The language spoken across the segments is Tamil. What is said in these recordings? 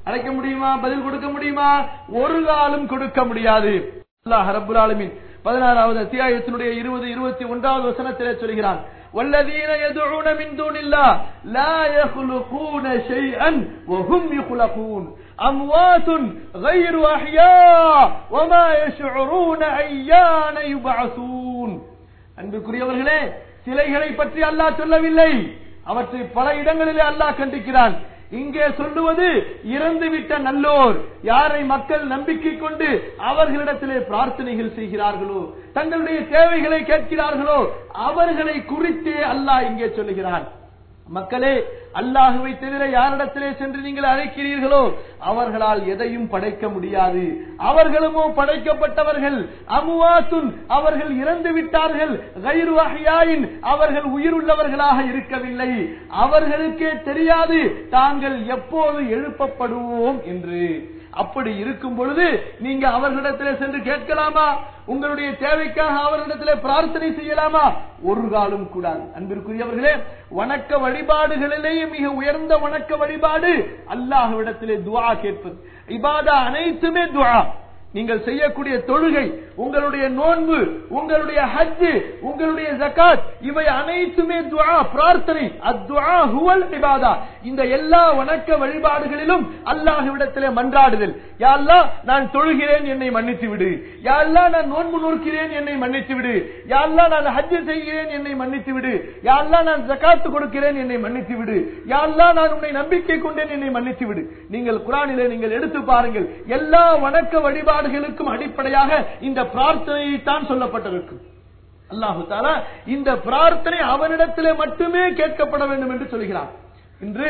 அழைக்க முடியுமா பதில் கொடுக்க முடியுமா ஒரு காலம் கொடுக்க முடியாது அல்லாஹ் ரப்புல் ஆலமீன் பதினாறாவது அத்தியாயத்தினுடைய இருபது இருபத்தி ஒன்றாவது வசனத்திலே சொல்கிறான் والذين يدعون من دون الله لا يخلقون شيئا وهم يخلقون أموات غير أحياء وما يشعرون أيان يبعثون அன்புக்குரியவர்களே சிலைகளை பற்றி அல்லாஹ் சொல்லவில்லை அவற்றை பல இடங்களிலே அல்லாஹ் கண்டிக்கிறான் இங்கே சொல்லுவது இறந்துவிட்ட நல்லோர் யாரை மக்கள் நம்பிக்கை கொண்டு அவர்களிடத்திலே பிரார்த்தனைகள் செய்கிறார்களோ தங்களுடைய தேவைகளை கேட்கிறார்களோ அவர்களை குறித்தே அல்லாஹ் இங்கே சொல்லுகிறான் மக்களே அல்லாஹுவை தவிர யாரிடத்திலே சென்று நீங்கள் அழைக்கிறீர்களோ அவர்களால் எதையும் படைக்க முடியாது அவர்களுமோ படைக்கப்பட்டவர்கள் அமுவாத்துன் அவர்கள் இறந்து விட்டார்கள் கைரு வகையாயின் அவர்கள் உயிருள்ளவர்களாக இருக்கவில்லை அவர்களுக்கே தெரியாது தாங்கள் எப்போது எழுப்பப்படுவோம் என்று அப்படி இருக்கும் பொழுது நீங்க அவர்களிடத்திலே சென்று கேட்கலாமா உங்களுடைய தேவைக்காக அவர்களிடத்திலே பிரார்த்தனை செய்யலாமா ஒரு காலம் கூடாது அன்பிற்குரியவர்களே வணக்க வழிபாடுகளிலேயே மிக உயர்ந்த வணக்க வழிபாடு அல்லாஹ்விடத்திலே துஆ கேட்பது இபாதா அனைத்துமே துஆ நீங்கள் செய்யக்கூடிய தொழுகை உங்களுடைய நோன்பு உங்களுடைய ஹஜ் உங்களுடைய ஜகாத் இவை அனைத்துமே துஆ பிரார்த்தனை அத்துஆ ஹுவல் இபாதா இந்த எல்லா வணக்க வழிபாடுகளிலும் அல்லாஹ்விடத்திலே மன்றாடுதல் யா அல்லாஹ் நான் தொழுகிறேன் என்னை மன்னித்து விடு யா அல்லாஹ் நான் நோன்பு நோக்கிறேன் என்னை மன்னித்து விடு யா அல்லாஹ் நான் ஹஜ் செய்கிறேன் என்னை மன்னித்து விடு யா அல்லாஹ் நான் ஜகாத் கொடுக்கிறேன் என்னை மன்னித்து விடு யா அல்லாஹ் நான் உன்னை நம்பிக்கை கொண்டேன் என்னை மன்னித்து விடு நீங்கள் குரானிலே நீங்கள் எடுத்து பாருங்கள் எல்லா வணக்க வழிபாடுகளுக்கும் அடிப்படையாக இந்த பிரார்த்தனையை தான் சொல்லப்பட்டிருக்கும் அல்லாஹு தாலா இந்த பிரார்த்தனை அவனிடத்திலே மட்டுமே கேட்கப்பட வேண்டும் என்று சொல்கிறான் இன்று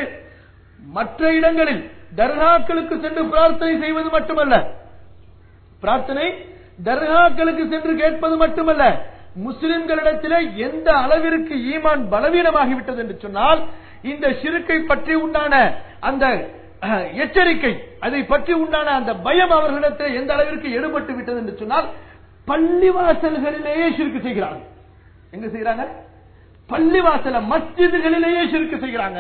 மற்ற இடங்களில் தர்காக்களுக்கு சென்று பிரார்த்தனை செய்வது மட்டுமல்ல பிரார்த்தனை தர்காக்களுக்கு சென்று கேட்பது மட்டுமல்ல முஸ்லிம்களிடத்திலே எந்த அளவிற்கு ஈமான் பலவீனமாகிவிட்டது என்று சொன்னால் இந்த சிறுக்கை பற்றி உண்டான அந்த அஹ், எச்சரிக்கை அதை பற்றி உண்டான அந்த பயம் அவர்களிடத்தில் எந்த அளவிற்கு எடுபட்டு விட்டது என்று சொன்னால் பள்ளிவாசல்களிலேயே சிறுக்கு செய்கிறார்கள் எங்க செய்யறாங்க பள்ளிவாசல மஸ்ஜிதுகளிலேயே சிறுக்கு செய்கிறாங்க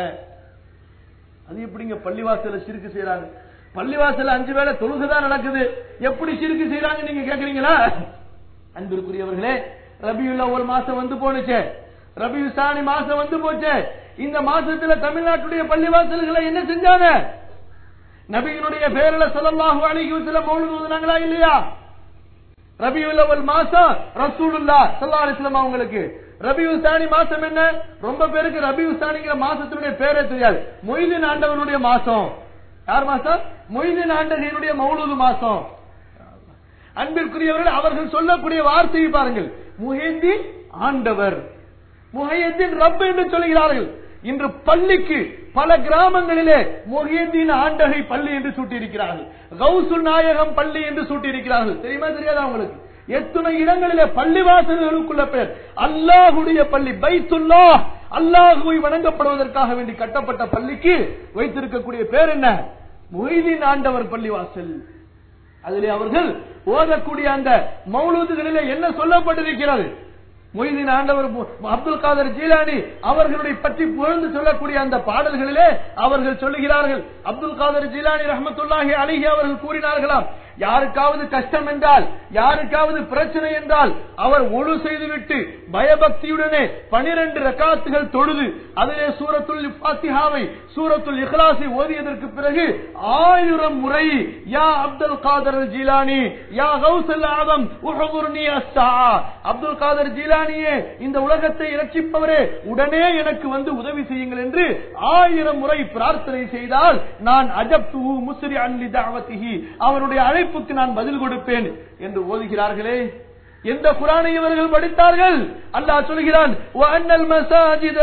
அது எப்படிங்க பள்ளிவாசல சிறுக்கு செய்யறாங்க பள்ளிவாசல அஞ்சு வேளை தொழுகைதான் நடக்குது எப்படி சிறுக்கு செய்யறாங்க நீங்க கேக்குறீங்களா அன்பிற்குரியவர்களே ரபியுல்ல ஒரு மாசம் வந்து போனுச்சு ரபியு சாணி மாசம் வந்து போச்சு இந்த மாசத்துல தமிழ்நாட்டுடைய பள்ளிவாசல்களை என்ன செஞ்சாங்க நபியினுடைய பேரில ஸல்லல்லாஹு அலைஹி வஸல்லம் மௌலித் ஓதுனாங்களா இல்லையா ரபியுல் அவல் மாசம் ரசூலுல்லா ஸல்லல்லாஹு அலைஹி வஸல்லம் அவங்களுக்கு ரபியு சாணி மாசம் என்ன ரொம்ப பேருக்கு ரபியு சாணிங்கிற மாசத்தினுடைய பேரே தெரியாது மொய்தீன் ஆண்டவனுடைய மாசம் யார் மாசம் மொய்தீன் ஆண்டவனுடைய மௌலூது மாசம் அன்பிற்குரியவர்கள் அவர்கள் சொல்லக்கூடிய வார்த்தையை பாருங்கள் முஹிதீன் ஆண்டவர் முஹையத்தின் ரப் என்று சொல்கிறார்கள் இன்று பள்ளிக்கு பல கிராமங்களிலே முஹியத்தின் ஆண்டகை பள்ளி என்று சூட்டியிருக்கிறார்கள் கௌசுல் நாயகம் பள்ளி என்று சூட்டியிருக்கிறார்கள் தெரியுமா தெரியாதா உங்களுக்கு எத்தனை இடங்களிலே பள்ளி வாசல்களுக்குள்ள பேர் அல்லாஹுடைய பள்ளி பைத்துல்லா அல்லாஹுவை வணங்கப்படுவதற்காக வேண்டி கட்டப்பட்ட பள்ளிக்கு வைத்திருக்கக்கூடிய பேர் என்ன மொய்தீன் ஆண்டவர் பள்ளிவாசல் அதிலே அவர்கள் ஓதக்கூடிய அந்த மௌலூதுகளிலே என்ன சொல்லப்பட்டிருக்கிறது மொய்தீன் ஆண்டவர் மு- அப்துல் காதர் ஜீலானி அவர்களுடைய பற்றி புகழ்ந்து சொல்லக்கூடிய அந்த பாடல்களிலே அவர்கள் சொல்லுகிறார்கள் அப்துல் காதர் ஜீலானி ரஹமத்துல்லாஹி அலிஹி அவர்கள் கூறினார்களாம் யாருக்காவது கஷ்டம் என்றால் யாருக்காவது பிரச்சனை என்றால் அவர் ஒழு செய்துவிட்டு பயபக்தியுடனே பனிரெண்டு ரக்காத்துகள் தொழுது அதிலே சூரத்துல் ஃபாத்திஹாவை சூரத்துல் இஹ்லாஸை ஓதியதற்கு பிறகு ஆயிரம் முறை யா அப்துல் காதர் ஜீலானி யா கௌசல் ஆதம் உஹபுர்னி அஸ்ஸா அப்துல் காதர் ஜீலானியே இந்த உலகத்தை இரட்சிப்பவரே உடனே எனக்கு வந்து உதவி செய்யுங்கள் என்று ஆயிரம் முறை பிரார்த்தனை செய்தால் நான் அஜப்து முஸ்ரி அன்லி தாவத்திஹி அவருடைய அழைப்புக்கு நான் பதில் கொடுப்பேன் என்று ஓதுகிறார்களே எந்த குரானை இவர்கள் படித்தார்கள் அல்லாஹ் சொல்கிறான் وَأَنَّ الْمَسَاجِدَ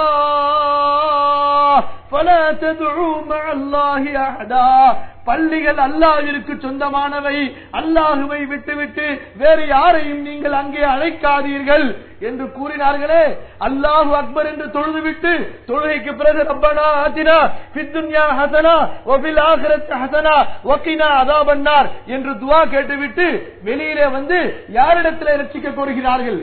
لِلَّهِ فَلَا تَدْعُوا مَعَ اللَّهِ أَحَدًا பள்ளிகள் அல்லாஹ்விற்கு சொந்தமானவை அல்லாஹுவை விட்டுவிட்டு வேறு யாரையும் நீங்கள் அங்கே அழைக்காதீர்கள் என்று கூறினார்களே அல்லாஹு அக்பர் என்று தொழுதுவிட்டு தொழுகைக்கு பிறகு ரப்பனா ஆத்தினா ஃபித்துன்யா ஹசனா வஃபில் ஆகிரத் ஹசனா வக்கினா அதாபன்னார் என்று துவா கேட்டுவிட்டு வெளியிலே வந்து யாரிடத்திலே ரட்சிக்க கோருகிறார்கள்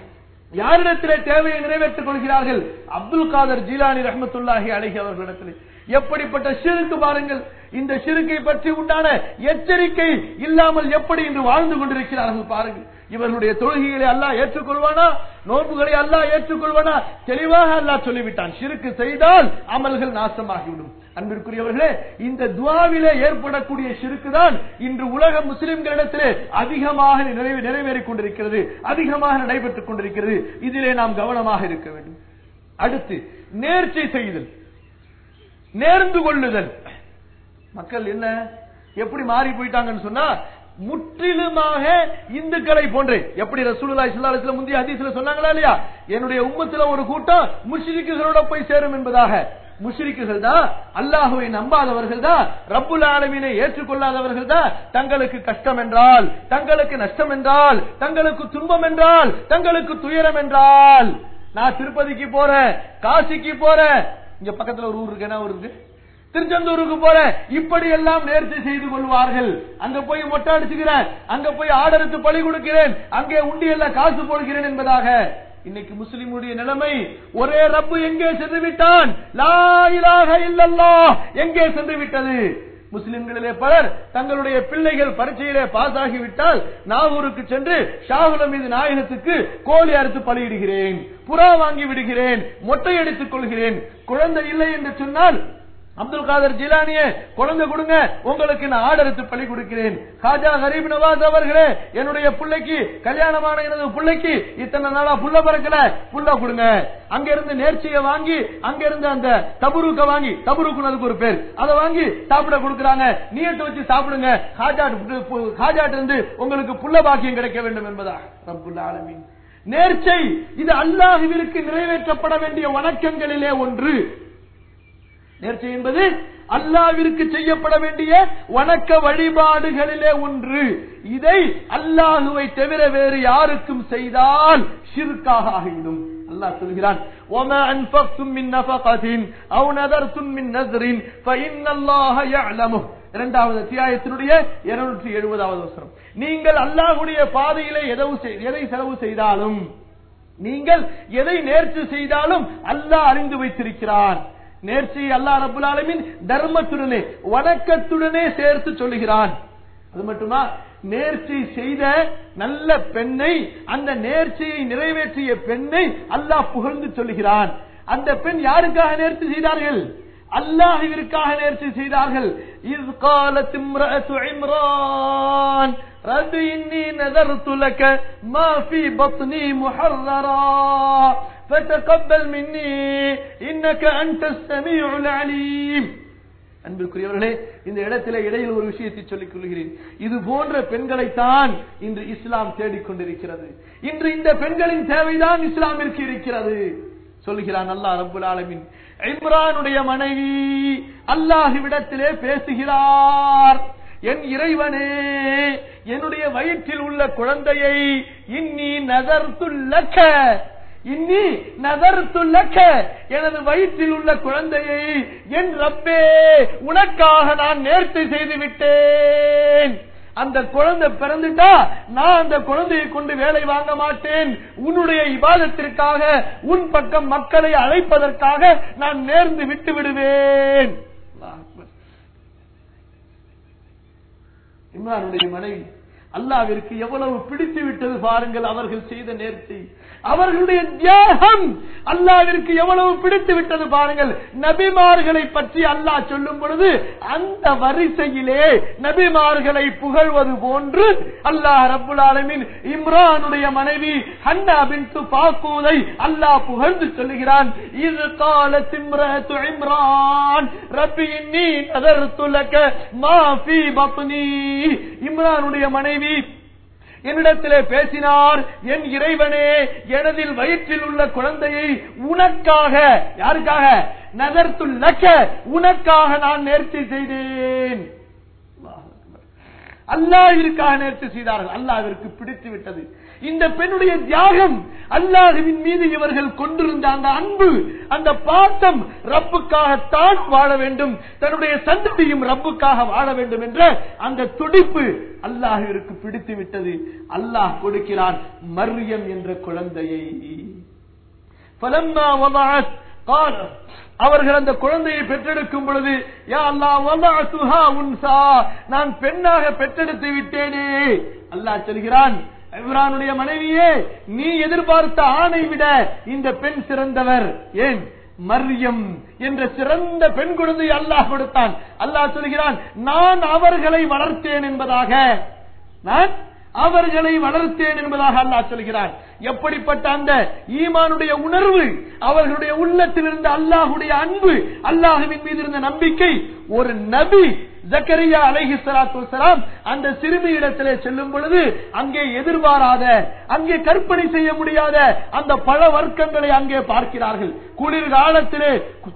யாரிடத்திலே தேவையை நிறைவேற்றிக் கொள்கிறார்கள் அப்துல் காதர் ஜீலானி ரஹமத்துல்லாஹி அலைஹி அவர்களிடத்திலே எப்படிப்பட்ட சிறுக்கு பாருங்கள் இந்த சிறுக்கை பற்றி உண்டான எச்சரிக்கை இல்லாமல் எப்படி இன்று வாழ்ந்து கொண்டிருக்கிறார்கள் பாருங்கள் இவர்களுடைய தொழுகைகளை அல்லாஹ் ஏற்றுக்கொள்வானா நோன்புகளை அல்லாஹ் ஏற்றுக்கொள்வானா தெளிவாக அல்லாஹ் சொல்லிவிட்டான் சிறுக்கு செய்தால் அமல்கள் நாசமாகிவிடும் அன்பிற்குரியவர்களே இந்த துவாவிலே ஏற்படக்கூடிய சிறுக்கு தான் இன்று உலக முஸ்லிம்களிடத்திலே அதிகமாக நிறைவே நிறைவேறிக் கொண்டிருக்கிறது அதிகமாக நடைபெற்றுக் கொண்டிருக்கிறது இதிலே நாம் கவனமாக இருக்க வேண்டும் அடுத்து நேர்ச்சை செய்தல் நேர்ந்து கொள்ளுதல் மக்கள் என்ன எப்படி மாறி போயிட்டாங்கன்னு சொன்னா முற்றிலுமாக இந்துக்களை போன்று எப்படி ரசூலுல்லாஹி ஸல்லல்லாஹு அலைஹி வஸல்லம் முந்தைய ஹதீஸ்ல சொன்னாங்களா இல்லையா என்னுடைய உம்மத்துல ஒரு கூட்டம் முஷ்ரிக்குகளோட போய் சேரும் என்பதாக முஷ்ரிக்குகள் தான் அல்லாஹுவை நம்பாதவர்கள் தான் ரப்புல் ஆலமீனை ஏற்றுக்கொள்ளாதவர்கள் தான் தங்களுக்கு கஷ்டம் என்றால் தங்களுக்கு நஷ்டம் என்றால் தங்களுக்கு துன்பம் என்றால் தங்களுக்கு துயரம் என்றால் நான் திருப்பதிக்கு போறேன் காசிக்கு போறேன் இங்க பக்கத்துல ஒரு ஊர் இருக்கு என்ன ஊர் இருக்கு திருச்செந்தூருக்கு போறேன் இப்படி எல்லாம் நேர்ச்சி செய்து கொள்வார்கள் அங்க போய் மொட்டை அடிச்சுக்கிறேன் அங்க போய் ஆடருக்கு பழி கொடுக்கிறேன் அங்கே உண்டியல்ல காசு போடுகிறேன் என்பதாக இன்னைக்கு முஸ்லிமுடைய நிலைமை ஒரே ரப்பு எங்கே சென்று விட்டான் லா இலாஹ இல்லல்லாஹ் எங்கே சென்று விட்டது முஸ்லிம்களிலே பலர் தங்களுடைய பிள்ளைகள் பரீட்சையிலே பாஸ் ஆகிவிட்டால் நாகூருக்கு சென்று ஷாகுல மீது நாயகத்துக்கு கோழி அறுத்து பலியிடுகிறேன் புறா வாங்கி விடுகிறேன் மொட்டை எடுத்துக் கொள்கிறேன் குழந்தை இல்லை என்று சொன்னால் அப்துல் காதர் ஜிலானியே குழந்தை கொடுங்க உங்களுக்கு நான் ஆடருக்கு பள்ளி கொடுக்கிறேன் ஹாஜா கரீப் நவாஸ் அவர்களே என்னுடைய பிள்ளைக்கு கல்யாணமான எனது பிள்ளைக்கு இத்தனை நாளா புள்ள பறக்கல புள்ள கொடுங்க அங்க இருந்து நேர்ச்சியை வாங்கி அங்க இருந்து அந்த தபுருக்க வாங்கி தபுருக்குன்னு அதுக்கு ஒரு பேர் அதை வாங்கி சாப்பிட கொடுக்கறாங்க நீயத்தை வச்சு சாப்பிடுங்க ஹாஜாட் ஹாஜாட் இருந்து உங்களுக்கு புள்ள பாக்கியம் கிடைக்க வேண்டும் என்பதா ரப்புல் ஆலமீன் நேர்ச்சை இது அல்லாஹுவிற்கு நிறைவேற்றப்பட வேண்டிய வணக்கங்களிலே ஒன்று நேர்ச்சை என்பது அல்லாவிற்கு செய்யப்பட வேண்டிய வணக்க வழிபாடுகளிலே ஒன்று இதை அல்லாஹுவை தவிர வேறு யாருக்கும் செய்தால் ஷிர்காக ஆகிவிடும் அல்லாஹ் சொல்கிறான் وَمَا أَنفَقْتُم مِّن نَّفَقَةٍ أَوْ نَذَرْتُم مِّن نَّذْرٍ فَإِنَّ اللَّهَ يَعْلَمُهُ இரண்டாவது அத்தியாயத்தினுடைய இருநூற்றி எழுபதாவது வசனம் நீங்கள் அல்லாஹுடைய பாதையிலே எதை செலவு செய்தாலும் நீங்கள் எதை நேர்ச்சி செய்தாலும் அல்லாஹ் அறிந்து வைத்திருக்கிறான் நேர்ச்சி அல்லா ரபுல் ஆலமின் தர்மத்துடனே வணக்கத்துடனே சேர்த்து சொல்லுகிறான் அது மட்டுமா நேர்ச்சி செய்த நல்ல பெண்ணை அந்த நேர்ச்சியை நிறைவேற்றிய பெண்ணை அல்லாஹ் புகழ்ந்து சொல்லுகிறான் அந்த பெண் யாருக்காக நேர்ச்சி செய்தார்கள் அல்லாஹிற்காக நேர்ச்சி செய்தார்கள் இஸ் காலத் இம்ரஅத்து இம்ரான் رب إني نذرت لك ما في بطني محررا فتقبل مني إنك أنت السميع العليم அன்பிற்குரியவர்களே இந்த இடத்திலே இடையில் ஒரு விஷயத்தை சொல்லிக் கொள்கிறேன் இது போன்ற பெண்களைத்தான் இன்று இஸ்லாம் தேடிக்கொண்டிருக்கிறது இன்று இந்த பெண்களின் தேவைதான் இஸ்லாமிற்கு இருக்கிறது சொல்லுகிறான் அல்லாஹ் ரபுல் ஆலமின் இம்ரானுடைய மனைவி அல்லாஹுவிடத்திலே பேசுகிறார் என் இறைவனே என்னுடைய வயிற்றில் உள்ள குழந்தையை இன்னி நகர்த்துள்ளக்க இன்னி நகர்த்துள்ளக்க எனது வயிற்றில் உள்ள குழந்தையை என் ரப்பே உனக்காக நான் நேர்த்தி செய்து விட்டேன் அந்த குழந்தை பிறந்துட்டா நான் அந்த குழந்தையை கொண்டு வேலை வாங்க மாட்டேன் உன்னுடைய இபாதத்திற்காக உன் பக்கம் மக்களை அழைப்பதற்காக நான் நேர்ந்து விட்டு விடுவேன் இம்ரானுடைய மனைவி அல்லாவிற்கு எவ்வளவு பிடித்து விட்டது பாருங்கள் அவர்கள் செய்த நேர்த்தி அவர்களுடைய தியாகம் அல்லாவிற்கு எவ்வளவு பிடித்து விட்டது பாருங்கள் நபிமார்களை பற்றி அல்லாஹ் சொல்லும் பொழுது அந்த வரிசையிலே நபிமார்களை புகழ்வது போன்று அல்லாஹ் ரப்புல் ஆலமின் இம்ரானுடைய மனைவி ஹன்னா பின் பாக்கூதை அல்லாஹ் புகழ்ந்து சொல்லுகிறான் இது கால திம்ரத்து இம்ரான் ரப்பி இன்னி நதர்த்து லக மா ஃபீ பத்னி இம்ரானுடைய மனைவி என்னிடத்திலே பேசினார் என் இறைவனே எனதில் வயிற்றில் உள்ள குழந்தையை உனக்காக யாருக்காக நகர்த்துள்ளக்க உனக்காக நான் நேர்த்தி செய்தேன் அல்லாஹிற்காக நேர்த்தி செய்தார்கள் அல்லாஹிற்கு பிடித்து விட்டது இந்த பெண்ணுடைய தியாகம் அல்லாஹுவின் மீது இவர்கள் கொண்டிருந்த அந்த அன்பு அந்த பாசம் ரப்புக்காக தான் வாழ வேண்டும் தன்னுடைய சந்ததியும் ரப்புக்காக வாழ வேண்டும் என்ற அந்த துடிப்பு அல்லாஹிற்கு பிடித்து விட்டது அல்லாஹ் கொடுக்கிறான் மரியம் என்ற குழந்தையை فلما وضعت قال அவர்கள் அந்த குழந்தையை பெற்றெடுக்கும் பொழுது யா அல்லாஹ் வதஅதுஹா உன்சா நான் பெண்ணாக பெற்றெடுத்து விட்டேனே அல்லாஹ் சொல்கிறான் இம்ரானுடைய மனைவியே நீ எதிர்பார்த்த ஆணை விட இந்த பெண் சிறந்தவர் ஏன் மரியம் என்ற சிறந்த பெண் குழந்தை அல்லாஹ் கொடுத்தான் அல்லாஹ் சொல்கிறான் நான் அவர்களை வளர்த்தேன் என்பதாக நான் அவர்களை வளர்த்தேன் என்பதாக அல்லாஹ் சொல்கிறான் எப்படிப்பட்ட அந்த ஈமானுடைய உணர்வு அவர்களுடைய உள்ளத்தில் இருந்த அல்லாஹுடைய அன்பு அல்லாஹுவின் மீது இருந்த நம்பிக்கை ஒரு நபி ஜக்கரியா அலைஹி ஸலாத்து வஸலாம் அந்த சிறுமி இடத்திலே செல்லும் பொழுது அங்கே எதிர்பாராத அங்கே கற்பனை செய்ய முடியாத அந்த பழ வர்க்கங்களை அங்கே பார்க்கிறார்கள் குளிர்காலத்திலே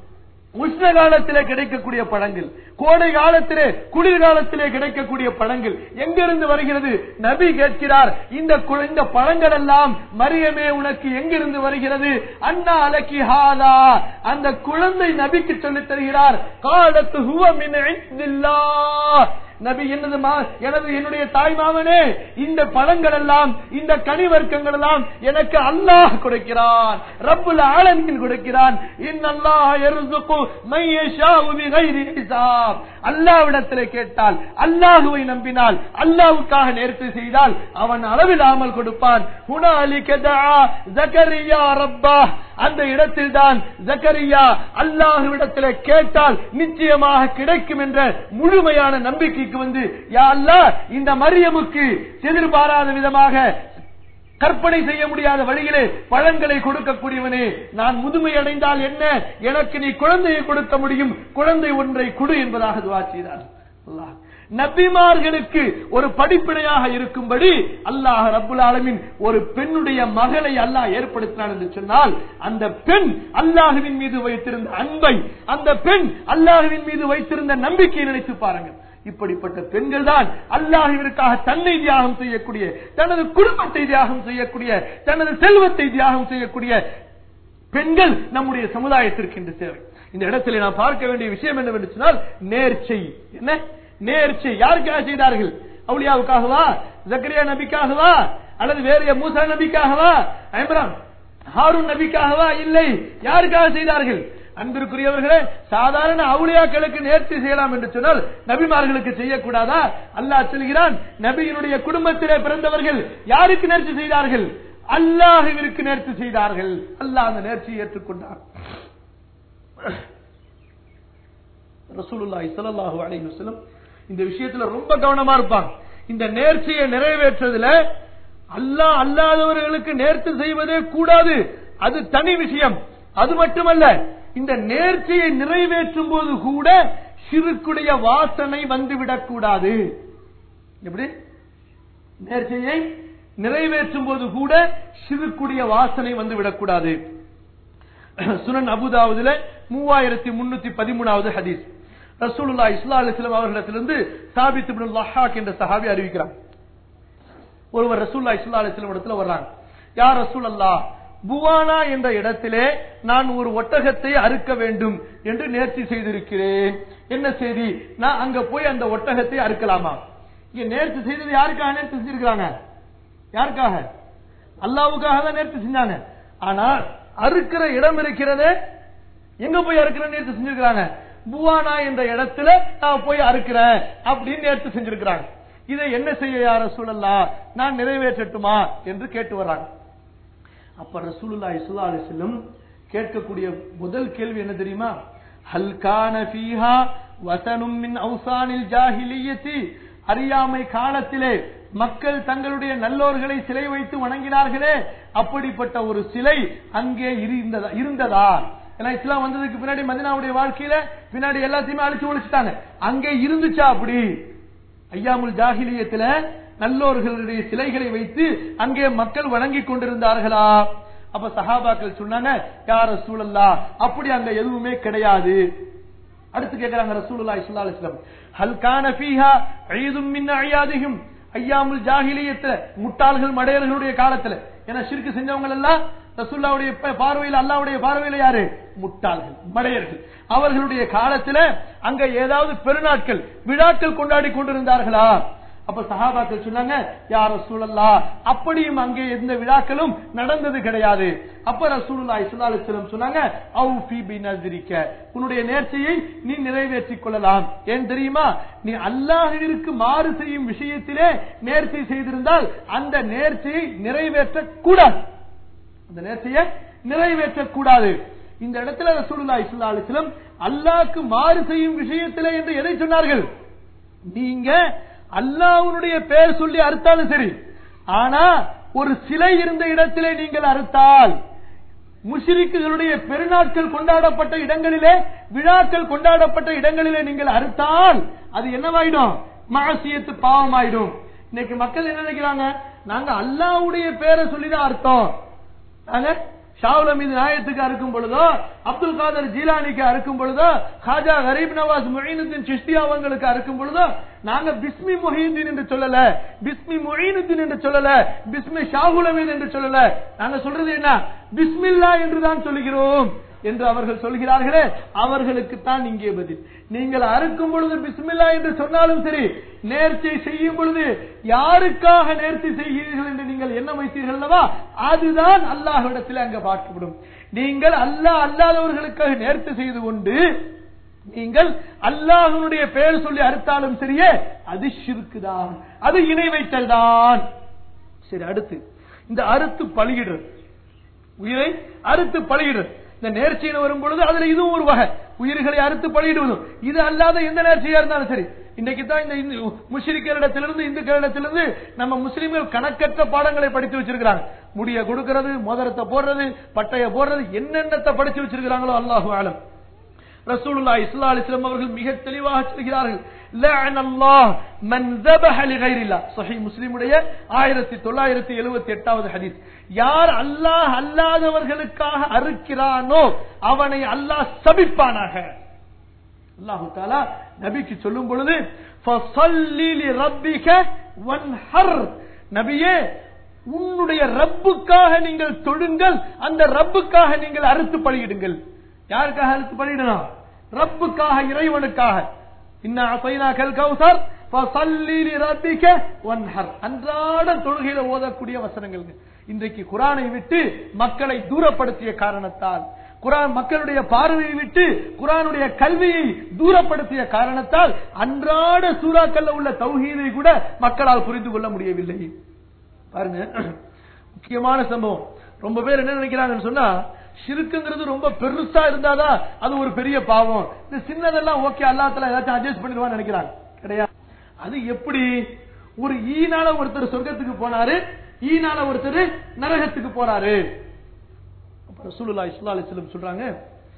உஷ்ண காலத்திலே கிடைக்கக்கூடிய பழங்கள் கோடை காலத்திலே குளிர்காலத்திலே கிடைக்கக்கூடிய பழங்கள் எங்கிருந்து வருகிறது நபி கேட்கிறார் இந்த கு- இந்த பழங்கள் எல்லாம் மரியமே உனக்கு எங்கிருந்து வருகிறது அண்ணா அலக்கி ஹாதா அந்த குழந்தை நபிக்கு சொல்லித் தருகிறார் காலத்து ஹுவ மின் இந்தில்லாஹ். நபி என்னது மா- எனது என்னுடைய தாய் மாமனே இந்த பழங்கள் எல்லாம் இந்த கனி வர்க்கங்கள் எல்லாம் எனக்கு அல்லாஹ் கொடுக்கிறான் ரப்புல் ஆலமீன் கொடுக்கிறான் இன்னல்லாஹ் யர்சுகு மை யஷாஉ பிகைரி ஹிசாப் அல்லாஹ்விடத்திலே கேட்டால் அல்லாஹ்வை நம்பினால் அல்லாஹ்வுக்காக நேர்த்தி செய்தால் அவன் அளவில்லாமல் கொடுப்பான் ஹுனாலிக தஆ ஜக்கரியா ரப்பாஹ் அந்த இடத்தில் தான் ஜக்கரியா அல்லாஹ்விடத்திலே கேட்டால் நிச்சயமாக கிடைக்கும் என்ற முழுமையான நம்பிக்கைக்கு வந்து யா அல்லாஹ் இந்த மரியமுக்கு எதிர்பாராத விதமாக கற்பனை செய்ய முடியாத வழியிலே பழங்களை கொடுக்கக்கூடியவனே நான் முதுமை அடைந்தால் என்ன எனக்கு நீ குழந்தையை கொடுக்க முடியும் குழந்தை ஒன்றை கொடு என்பதாக துவா செய்தார் அல்லாஹ் நபிமார்களுக்கு ஒரு படிப்பினையாக இருக்கும்படி அல்லாஹ் ரப்புல் ஆலமீன் ஒரு பெண்ணுடைய மகளை அல்லாஹ் ஏற்படுத்தினான் என்று சொன்னால் அந்த பெண் அல்லாஹுவின் மீது வைத்திருந்த அன்பை அந்த பெண் அல்லாஹுவின் மீது வைத்திருந்த நம்பிக்கையை நினைத்து பாருங்கள் இப்படிப்பட்ட பெண்கள் தான் அல்லாஹுவிற்காக தன்னை தியாகம் செய்யக்கூடிய தனது குடும்பத்தை தியாகம் செய்யக்கூடிய தனது செல்வத்தை தியாகம் செய்யக்கூடிய பெண்கள் நம்முடைய சமுதாயத்திற்கு இன்று தேவை இந்த இடத்துல நாம் பார்க்க வேண்டிய விஷயம் என்னவென்று சொன்னால் நேர்ச்சை என்ன நேர்ச்சை யாருக்காக செய்தார்கள் அவுலியாவுக்காகவா ஜக்கரியா நபிக்காகவா அல்லது வேறு மூசா நபிக்காகவா ஐம்ரான் ஹாரூன் நபிக்காகவா இல்லை யாருக்காக செய்தார்கள் அன்பிற்குரியவர்களே சாதாரண அவுளியாக்களுக்கு நேர்த்தி செய்யலாம் என்று சொன்னால் நபிமார்களுக்கு செய்யக்கூடாதா அல்லாஹ் சொல்கிறான் நபியினுடைய குடும்பத்திலே பிறந்தவர்கள் யாருக்கு நேர்ச்சி செய்தார்கள் அல்லாஹுவிற்கு நேர்ச்சி செய்தார்கள் அல்லாஹ் அந்த நேர்ச்சியை ஏற்றுக்கொண்டார் ரசூலுல்லாஹி ஸல்லல்லாஹு அலைஹி வஸல்லம் இந்த விஷயத்துல ரொம்ப கவனமா இருப்பாங்க இந்த நேர்ச்சியை நிறைவேற்றுறதுல அல்லாஹ் அல்லாதவர்களுக்கு நேர்ச்சி செய்வதே கூடாது அது தனி விஷயம் அது மட்டுமல்ல இந்த நேர்ச்சியை நிறைவேற்றும் போது கூட சிறுக்குடைய வாசனை வந்துவிடக் கூடாது எப்படி நேர்ச்சியை நிறைவேற்றும் போது கூட சிறுக்குடைய வாசனை வந்து விடக்கூடாது சுனன் அபுதாவுதுல மூவாயிரத்தி முன்னூத்தி பதிமூணாவது ஹதீஸ் ரசூலுல்லா இஸ்லா அலிஸ்லாம் அவர்களிடத்திலிருந்து சாபித் இப்னு லஹாக் என்ற சஹாபி அறிவிக்கிறார் ஒருவர் ரசூல்லா இஸ்லா அலிஸ்லாம் இடத்துல வர்றாங்க யார் ரசூல் அல்லா புவானா என்ற இடத்திலே நான் ஒரு ஒட்டகத்தை அறுக்க வேண்டும் என்று நேர்ச்சி செய்திருக்கிறேன் என்ன செய்தி நான் அங்க போய் அந்த ஒட்டகத்தை அறுக்கலாமா இங்க நேர்ச்சி செய்தது யாருக்காக நேர்ச்சி செஞ்சிருக்கிறாங்க யாருக்காக அல்லாவுக்காக தான் நேர்ச்சி செஞ்சாங்க ஆனா அறுக்கிற இடம் இருக்கிறதே எங்க போய் அறுக்கிற நேர்ச்சி செஞ்சிருக்கிறாங்க புவானா என்ற இடத்துல நான் போய் அறுக்கிறேன் அப்படின்னு நேர்ச்சி செஞ்சிருக்கிறாங்க இதை என்ன செய்ய யார சூழல்லா நான் நிறைவேற்றட்டுமா என்று கேட்டு வர்றாங்க அப்ப ரசூலுல்லா இஸ்லா அலிஸ்லம் கேட்கக்கூடிய முதல் கேள்வி என்ன தெரியுமா ஹல் கான ஃபீஹா வசனும் மின் அவுசானில் ஜாஹிலியத்தி அறியாமை காலத்திலே மக்கள் தங்களுடைய நல்லோர்களை சிலை வைத்து வணங்கினார்களே அப்படிப்பட்ட ஒரு சிலை அங்கே இருந்ததா இருந்ததா ஏன்னா இஸ்லாம் வந்ததுக்கு பின்னாடி மதினாவுடைய வாழ்க்கையில பின்னாடி எல்லாத்தையுமே அழிச்சு ஒழிச்சுட்டாங்க அங்கே இருந்துச்சா அப்படி ஐயாமுல் ஜாகிலியத்துல நல்லோர்களுடைய சிலைகளை வைத்து அங்கே மக்கள் வணங்கி கொண்டிருந்தார்களா அப்ப சஹாபாக்கள் சொன்னாங்க யார் ரசூலல்லா அப்படி அங்க எதுவுமே கிடையாது அடுத்து கேட்கிறாங்க ரசூலுல்லாஹி ஸல்லல்லாஹு அலைஹி வஸல்லம் ஹல் கான ஃபீஹா ஈதும் மின் அயாதிஹிம் ஐயாமுல் ஜாஹிலியத்துல முட்டாள்கள் மடையர்களுடைய காலத்துல ஏன்னா ஷிர்க் செஞ்சவங்க எல்லாம் ரசூல்லாவுடைய பார்வையில் அல்லாவுடைய பார்வையில் யாரு முட்டாள்கள் மடையர்கள் அவர்களுடைய காலத்துல அங்க ஏதாவது பெருநாட்கள் விழாக்கள் கொண்டாடி கொண்டிருந்தார்களா அப்ப சஹாபாக்கள் சொன்னாங்க யார் ரசூலல்லா அப்படியும் அங்கே எந்த விழாக்களும் நடந்தது கிடையாது அப்ப ரசூலுல்லா இஸ்லாலிஸ்லம் சொன்னாங்க அவுஃபி பி நஸ்ரிக்க உன்னுடைய நேர்ச்சையை நீ நிறைவேற்றிக் கொள்ளலாம் ஏன் தெரியுமா நீ அல்லாஹிற்கு மாறு செய்யும் விஷயத்திலே நேர்ச்சை செய்திருந்தால் அந்த நேர்ச்சையை நிறைவேற்ற கூடாது அந்த நேர்ச்சையை நிறைவேற்றக்கூடாது இந்த இடத்துல ரசூலுல்லா இஸ்லா அலிஸ்லம் அல்லாஹ்க்கு மாறு செய்யும் விஷயத்திலே என்று எதை சொன்னார்கள் நீங்க அல்லாஹ்வுடைய பெயர் சொல்லி அறுத்தாலும் சரி ஆனா ஒரு சிலை இருந்த இடத்திலே நீங்கள் அறுத்தால் முஷிரிக்குகளுடைய பெருநாட்கள் கொண்டாடப்பட்ட இடங்களிலே விழாக்கள் கொண்டாடப்பட்ட இடங்களிலே நீங்கள் அறுத்தால் அது என்னவாயிடும் மாசியத்து பாவமாயிடும் இன்னைக்கு மக்கள் என்ன நினைக்கிறாங்க நாங்க அல்லாஹ்வுடைய பேரை சொல்லிதான் அர்த்தம் நாங்க ஷாவுல மீது நாயத்துக்கு அறுக்கும் பொழுதோ அப்துல் காதர் ஜீலானிக்கு அறுக்கும் பொழுதோ ஹாஜா கரீப் நவாஸ் மொஹீனுদ্দিন சிஷ்டி அவங்களுக்கு அறுக்கும் பொழுதோ நாங்க பிஸ்மி மொஹீனுদ্দিন என்று சொல்லல பிஸ்மி மொஹீனுদ্দিন என்று சொல்லல பிஸ்மி ஷாகுலமீன் என்று சொல்லல நாங்க சொல்றது என்ன பிஸ்மில்லா என்று தான் சொல்லுகிறோம் என்று அவர்கள் சொல்கிறார்களே அவர்களுக்கு தான் இங்கே பதில் நீங்கள் அறுக்கும் பொழுது பிஸ்மில்லா என்று சொன்னாலும் சரி நேர்ச்சை செய்யும் பொழுது யாருக்காக நேர்ச்சி செய்கிறீர்கள் என்று நீங்கள் என்ன வைத்தீர்கள் அல்லவா அதுதான் அல்லாஹ்விடத்தில் அங்க பார்க்கப்படும் நீங்கள் அல்லாஹ் அல்லாதவர்களுக்காக நேர்ச்சி செய்து கொண்டு நீங்கள் அல்லாஹனுடைய பெயர் சொல்லி அறுத்தாலும் சரியே அது ஷிர்க்குதான் அது இணை வைத்தல் தான் சரி அடுத்து இந்த அறுத்து பலியிடுறது உயிரை அறுத்து பலியிடுறது இந்த நேர்ச்சியில் வரும் பொழுது அதுல இதுவும் ஒரு வகை உயிர்களை அறுத்து பலியிடுவதும் இது அல்லாத எந்த நேர்ச்சியா இருந்தாலும் சரி இன்னைக்கு தான் இந்த இந்து- முஷ்ரிக்களிடத்திலிருந்து இந்துக்களிடத்திலிருந்து நம்ம முஸ்லிம்கள் கணக்கற்ற பாடங்களை படித்து வச்சிருக்கிறாங்க முடிய கொடுக்கிறது மோதிரத்தை போடுறது பட்டைய போடுறது என்னென்னத்தை படிச்சு வச்சிருக்கிறாங்களோ அல்லாஹு ஆலம் ரசூலுல்லாஹி ஸல்லல்லாஹு அலைஹி வஸல்லம் அவர்கள் மிக தெளிவாக சொல்கிறார்கள் லஅன அல்லாஹ் மன் ذبح لغير الله சஹீஹ் முஸ்லிமுடைய 1978வது ஹதீஸ் யார் அல்லாஹ் அல்லாதவர்களுக்காக அறுக்கிறானோ அவனை அல்லாஹ் சபிப்பானாக அல்லாஹு தாலா நபிக்கு சொல்லும் பொழுது ஃபஸல்லி லிரப்பிக வன்ஹர் நபியே உன்னுடைய ரப்புக்காக நீங்கள் தொழுங்கள் அந்த ரப்புக்காக நீங்கள் அறுத்து பலியிடுங்கள் யாருக்காக அறுத்து பலியிடணும் ரப்புக்காக இறைவனுக்காக இன்ன அசைனாக்கல் கௌசர் ஃபஸல்லி லிரப்பிக வன்ஹர் அன்றாட தொழுகையில ஓதக்கூடிய வசனங்கள் இன்றைக்கு குரானை விட்டு மக்களை தூரப்படுத்திய காரணத்தால் குரான் மக்களுடைய பார்வையை விட்டு குரானுடைய கல்வியை தூரப்படுத்திய காரணத்தால் அன்றாட சூறாக்கல்ல உள்ள தௌஹீதை கூட மக்களால் புரிந்து கொள்ள முடியவில்லை பாருங்க முக்கியமான சம்பவம் ரொம்ப பேர் என்ன நினைக்கிறாங்கன்னு சொன்னா ஷிருக்குங்கிறது ரொம்ப பெருசா இருந்தாதான் அது ஒரு பெரிய பாவம் இந்த சின்னதெல்லாம் ஓகே அல்லாத்துல ஏதாச்சும் அட்ஜஸ்ட் பண்ணிடுவான்னு நினைக்கிறாங்க கிடையாது அது எப்படி ஒரு ஈனால ஒருத்தர் சொர்க்கத்துக்கு போனாரு ஈனால ஒருத்தர் நரகத்துக்கு போறாரு அப்ப ரசூலுல்லாஹி ஸல்லல்லாஹு அலைஹி வஸல்லம் சொல்றாங்க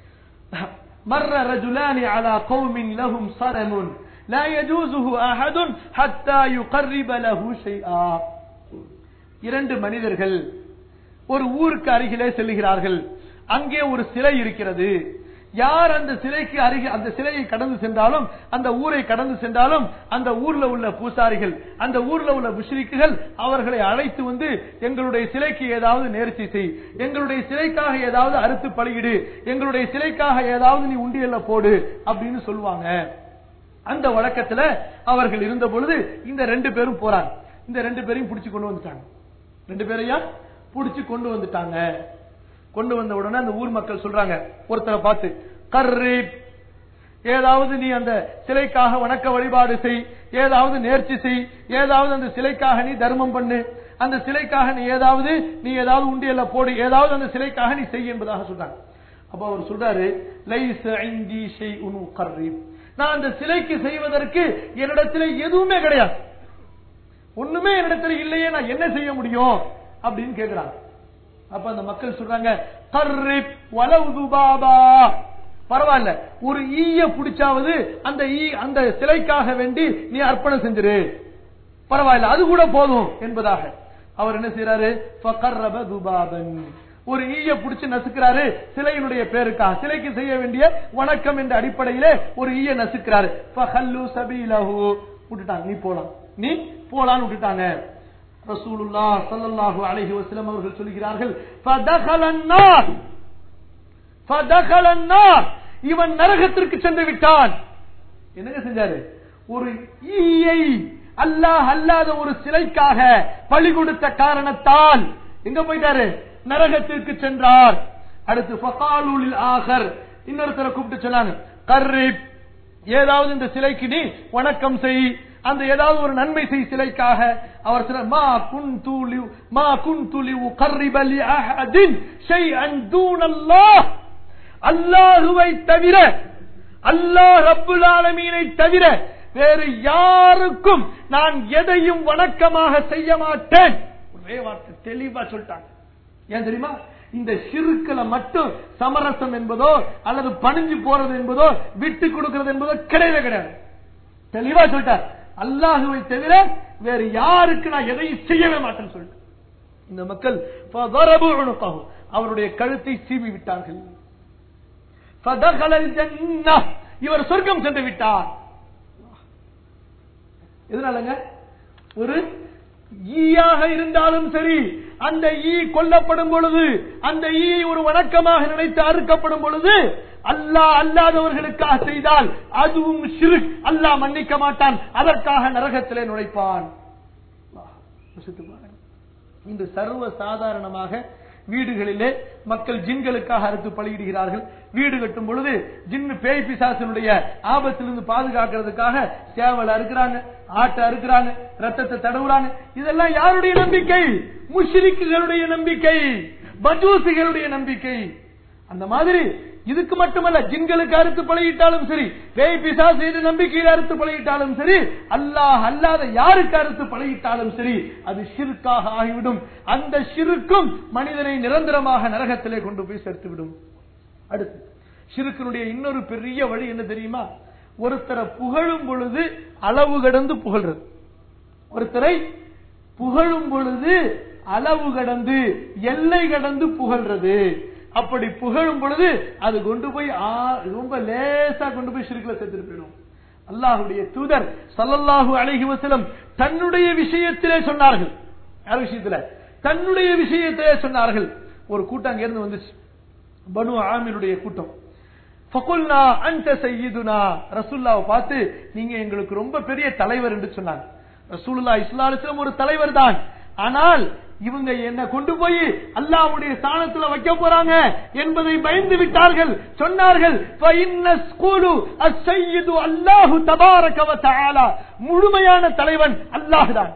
مر رجلان على قوم لهم صنم لا يجوزه احد حتى يقرب له شيئا இரண்டு மனிதர்கள் ஒரு ஊருக்கு அருகிலே செல்லுகிறார்கள் அங்கே ஒரு சிலை இருக்கிறது யார் அந்த சிலைக்கு அருகில் அந்த சிலையை கடந்து சென்றாலும் அந்த ஊரை கடந்து சென்றாலும் அந்த ஊர்ல உள்ள பூசாரிகள் அந்த ஊர்ல உள்ள முஷ்ரிக்குகள் அவர்களை அழைத்து வந்து எங்களுடைய சிலைக்கு ஏதாவது நேர்ச்சி செய் எங்களுடைய சிலைக்காக ஏதாவது அறுத்து பலியிடு எங்களுடைய சிலைக்காக ஏதாவது நீ உண்டியல்ல போடு அப்படின்னு சொல்லுவாங்க அந்த வழக்கத்துல அவர்கள் இருந்த பொழுது இந்த ரெண்டு பேரும் போறாங்க இந்த ரெண்டு பேரையும் பிடிச்சு கொண்டு வந்துட்டாங்க ரெண்டு பேரையும் பிடிச்சு கொண்டு வந்துட்டாங்க கொண்டு வந்த உடனே அந்த ஊர் மக்கள் சொல்றாங்க ஒருத்தரை பார்த்து கர்ரீப் ஏதாவது நீ அந்த சிலைக்காக வணக்க வழிபாடு செய் ஏதாவது நேர்ச்சி செய் ஏதாவது அந்த சிலைக்காக நீ தர்மம் பண்ணு அந்த சிலைக்காக நீ ஏதாவது நீ ஏதாவது உண்டியல்ல போடு ஏதாவது அந்த சிலைக்காக நீ செய் என்பதாக சொல்றாங்க அப்ப அவர் சொல்றாரு லைஸ இந்தி ஷைஉன் உகர்ரிப் நான் அந்த சிலைக்கு செய்வதற்கு என்னிடத்தில் எதுவுமே கிடையாது ஒண்ணுமே என்னிடத்தில் இல்லையே நான் என்ன செய்ய முடியும் அப்படின்னு கேக்குறாங்க அப்ப அந்த மக்கள் சொல்றாங்க கர்ரிப் வலவு துபாபா பரவாயில்ல ஒரு ஈய புடிச்சாவது அந்த ஈ அந்த சிலைக்காக வேண்டி நீ அர்ப்பணம் செஞ்சிரு பரவாயில்ல அது கூட போதும் என்பதாக அவர் என்ன செய்யறாரு ஃபகர்ரப துபாபன் ஒரு ஈய புடிச்சு நசுக்கிறாரு சிலையினுடைய பேருக்காக சிலைக்கு செய்ய வேண்டிய வணக்கம் என்ற அடிப்படையிலே ஒரு ஈய நசுக்கிறாரு ஃபஹல்லு சபீலஹு விட்டுட்டாங்க நீ போலாம் நீ போலான்னு விட்டுட்டாங்க ரசூலுல்லா ஸல்லல்லாஹு அலைஹி வஸல்லம் அவர்கள் சொல்கிறார்கள் ஃபதகலன் நார் ஃபதகலன் நார் இவன் நரகத்திற்கு சென்று விட்டான் என்னங்க செஞ்சாரு ஒரு ஈயை அல்லாஹ் அல்லாத ஒரு சிலைக்காக பழி கொடுத்த காரணத்தால் எங்க போயிட்டாரு நரகத்திற்கு சென்றார் அடுத்து ஃபகாலுலில் ஆகர் இன்னொருத்தரை கூப்பிட்டு சொன்னாங்க கர்ரிப் ஏதாவது இந்த சிலைக்கு நீ வணக்கம் செய் அந்த ஏதாவது ஒரு நன்மை செய் சிலைக்காக அவர் சொன்னார் மா குன் தூலி மா குன் துலி உகர்ரிப லி அஹதின் ஷைஅன் தூனல்லாஹ் அல்லாஹுவை தவிர அல்லாஹ் ரப்புல் ஆலமீனை தவிர வேறு யாருக்கும் நான் எதையும் வணக்கமாக செய்ய மாட்டேன் ஒரே வார்த்தை தெளிவா சொல்லிட்டாங்க ஏன் தெரியுமா இந்த சிறுக்களை மட்டும் சமரசம் என்பதோ அல்லது பணிஞ்சு போறது என்பதோ விட்டு கொடுக்கிறது என்பதோ கிடையவே கிடையாது தெளிவா சொல்லிட்டார் அல்லாஹுவை தவிர வேறு யாருக்கு நான் எதையும் செய்யவே மாட்டேன்னு சொல்லிட்டு இந்த மக்கள் فضربوا عنقه. அவருடைய கழுத்தை சீவி விட்டார்கள் فدخل الجنة. இவர் சொர்க்கம் சென்று விட்டார் எதனாலங்க ஒரு ஈயாக இருந்தாலும் சரி அந்த ஈ கொல்லப்படும் பொழுது அந்த ஈ ஒரு வணக்கமாக நினைத்து அறுக்கப்படும் பொழுது அல்லாஹ் அல்லாதவர்களுக்காக செய்தால் அதுவும் சிறு அல்லாஹ் மன்னிக்க மாட்டான் அதற்காக நரகத்திலே நுழைப்பான் யோசித்து பாருங்க. இன்று சர்வ சாதாரணமாக வீடுகளிலே மக்கள் ஜின்களுக்காக அறுத்து பலியிடுகிறார்கள் வீடு கட்டும் பொழுது ஜின்னு பேய் பிசாசனுடைய ஆபத்திலிருந்து பாதுகாக்கிறதுக்காக சேவலை அறுக்கிறாங்க ஆட்டை அறுக்கிறாங்க ரத்தத்தை தடவுறாங்க இதெல்லாம் யாருடைய நம்பிக்கை முஷ்ரிக்குகளுடைய நம்பிக்கை மஜூசிகளுடைய நம்பிக்கை அந்த மாதிரி இதுக்கு மட்டுமல்ல ஜின்களுக்கு அறுத்து பழகிட்டாலும் சரி பேய் பிசாசு என்று நம்பிக்கையில் அறுத்து பழகிட்டாலும் சரி அல்லாஹ் அல்லாத யாருக்கு அறுத்து பழகிட்டாலும் சரி அது ஷிருக்காக ஆகிவிடும் அந்த ஷிருக்கும் மனிதனை நிரந்தரமாக நரகத்திலே கொண்டு போய் சேர்த்து விடும் அடுத்து ஷிருக்கினுடைய இன்னொரு பெரிய வழி என்ன தெரியுமா ஒருத்தரை புகழும் பொழுது அளவு கடந்து புகழ்றது ஒருத்தரை புகழும் பொழுது அளவு கடந்து எல்லை கடந்து புகழ்றது அப்படி புகழும் பொழுது அது கொண்டு போய் ஆ- ரொம்ப லேசா கொண்டு போய் சிறுக்குல சேர்த்துட்டு போயிடும் அல்லாஹுடைய தூதர் ஸல்லல்லாஹு அலைஹி வஸல்லம் தன்னுடைய விஷயத்திலே சொன்னார்கள் யார் விஷயத்துல தன்னுடைய விஷயத்திலே சொன்னார்கள் ஒரு கூட்டம் அங்க இருந்து வந்துச்சு பனு ஆமிருடைய கூட்டம் ஃபகுல்னா அன்ட சையீதுனா ரசூலுல்லாவை பார்த்து நீங்க எங்களுக்கு ரொம்ப பெரிய தலைவர் என்று சொன்னாங்க ரசூலுல்லாஹ் ஸல்லல்லாஹு அலைஹி வஸல்லம் ஒரு தலைவர் தான் ஆனால் இவங்க என்ன கொண்டு போய் அல்லாஹ்வுடைய ஸ்தானத்துல வைக்க போறாங்க என்பதை பயந்து விட்டார்கள் சொன்னார்கள் ஃபஇன்ன ஸ்கூலு அஸ்ஸய்யிது அல்லாஹு தபாரக வ தஆலா முழுமையான தலைவன் அல்லாஹ் தான்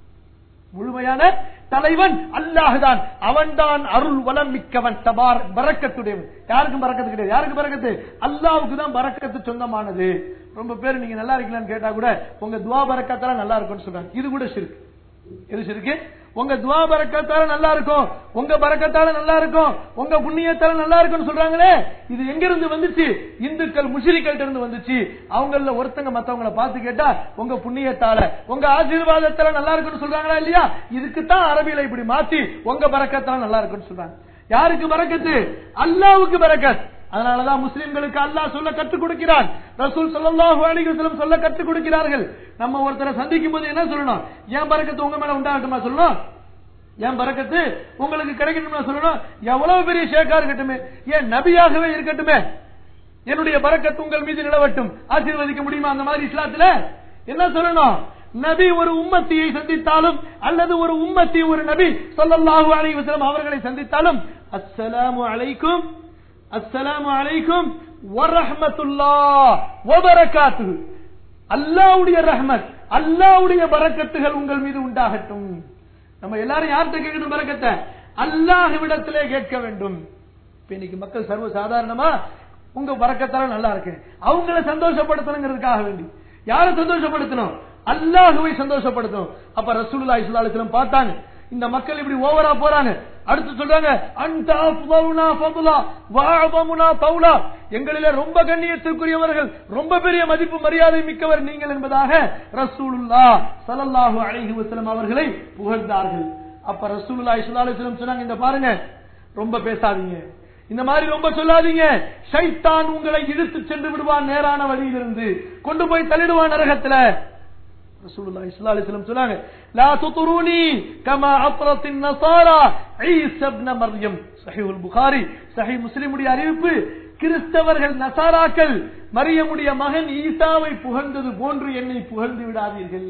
முழுமையான தலைவன் அல்லாஹுதான் அவன்தான் அருள் வளம் மிக்கவன் தபார் பரக்கத்துடையவன் யாருக்கும் பறக்கத்து கிடையாது யாருக்கு பறக்கத்து அல்லாவுக்கு தான் பறக்கத்து சொந்தமானது ரொம்ப பேர் நீங்க நல்லா இருக்கலாம்னு கேட்டா கூட உங்க துவா பறக்கத்தால நல்லா இருக்கும்னு சொல்றாங்க இது கூட சிறுக்கு எது சிறுக்கு உங்க துவா பறக்கத்தால நல்லா இருக்கும் உங்க பறக்கத்தால நல்லா இருக்கும் உங்க புண்ணியத்தால நல்லா இருக்கும்னு சொல்றாங்களே இது எங்க இருந்து வந்துச்சு இந்துக்கள் முஸ்லிம்கள்ட்ட இருந்து வந்துச்சு அவங்கள ஒருத்தங்க மத்தவங்கள பார்த்து கேட்டா உங்க புண்ணியத்தால உங்க ஆசீர்வாதத்தால நல்லா இருக்கும்னு சொல்றாங்களா இல்லையா இதுக்கு தான் அரபியில இப்படி மாத்தி உங்க பறக்கத்தால நல்லா இருக்கும்னு சொல்றாங்க யாருக்கு பறக்கத்து அல்லாவுக்கு பறக்கத் அதனாலதான் முஸ்லிம்களுக்கு அல்லாஹ் சொல்ல கற்றுக் கொடுக்கிறான் ரசூல் ஸல்லல்லாஹு அலைஹி வஸல்லம் சொல்ல கற்றுக் கொடுக்கிறார்கள் நம்ம ஒருத்தரை சந்திக்கும் போது என்ன சொல்லணும் ஏன் பறக்கத்து உங்க மேல உண்டாகட்டுமா சொல்லணும் ஏன் பறக்கத்து உங்களுக்கு கிடைக்கணும்னா சொல்லணும் எவ்வளவு பெரிய ஷேக்கா இருக்கட்டுமே ஏன் நபியாகவே இருக்கட்டுமே என்னுடைய பறக்கத்து உங்கள் மீது நிலவட்டும் ஆசீர்வதிக்க முடியுமா அந்த மாதிரி இஸ்லாத்துல என்ன சொல்லணும் நபி ஒரு உம்மத்தியை சந்தித்தாலும் அல்லது ஒரு உம்மத்தி ஒரு நபி ஸல்லல்லாஹு அலைஹி வஸல்லம் அவர்களை சந்தித்தாலும் அஸ்ஸலாமு அலைக்கும் அஸ்ஸலாமு அலைக்கும் வரஹ்மத்துல்லாஹ் வபரகாத்துஹு அல்லாஹ்வுடைய ரஹ்மத் அல்லாஹ்வுடைய பரக்கத்துகள் உங்கள் மீது உண்டாகட்டும் நம்ம எல்லாரும் யார்கிட்ட கேட்கணும் பரக்கத்தை அல்லாஹ்விடத்திலே கேட்க வேண்டும் இப்ப இன்னைக்கு மக்கள் சர்வ சாதாரணமா உங்க பறக்கத்தால நல்லா இருக்கு அவங்கள சந்தோஷப்படுத்தணுங்கிறதுக்காக வேண்டி யாரை சந்தோஷப்படுத்தணும் அல்லாஹுவை சந்தோஷப்படுத்தணும் அப்ப ரசூலுல்லாஹி ஸல்லல்லாஹு அலைஹி வஸல்லம் பார்த்தாங்க இந்த மக்கள் இப்படி ஓவரா போறாங்க அடுத்து சொல்றாங்க அன்த அஃதலுனா ஃபضلا வஅதமுனா தௌலா எங்களிலே ரொம்ப கண்ணியத்திற்குரியவர்கள் ரொம்ப பெரிய மதிப்பு மரியாதை மிக்கவர் நீங்கள் என்பதாக ரசூலுல்லாஹ் ஸல்லல்லாஹு அலைஹி வஸல்லம் அவர்களை புகழ்ந்தார்கள் அப்ப ரசூலுல்லாஹி ஸல்லல்லாஹு அலைஹி வஸல்லம் சொன்னாங்க இந்த பாருங்க ரொம்ப பேசாதீங்க இந்த மாதிரி ரொம்ப சொல்லாதீங்க ஷைத்தான் உங்களை இழுத்து சென்று விடுவான் நேரான வழியிலிருந்து கொண்டு போய் தள்ளிடுவான் நரகத்துல ரசூலுல்லாஹி ஸல்லல்லாஹு அலைஹி வஸல்லம் சொன்னாங்க லா துத்ரூனி கமா அத்ரத் النصارى ஈசா இப்னு மர்யம் சஹீஹுல் புகாரி சஹீஹ் முஸ்லிமுடைய அறிவிப்பு கிறிஸ்தவர்கள் நசாராக்கள் மரியமுடைய மகன் ஈசாவை புகழ்ந்தது போன்று என்னை புகழ்ந்து விடாதீர்கள்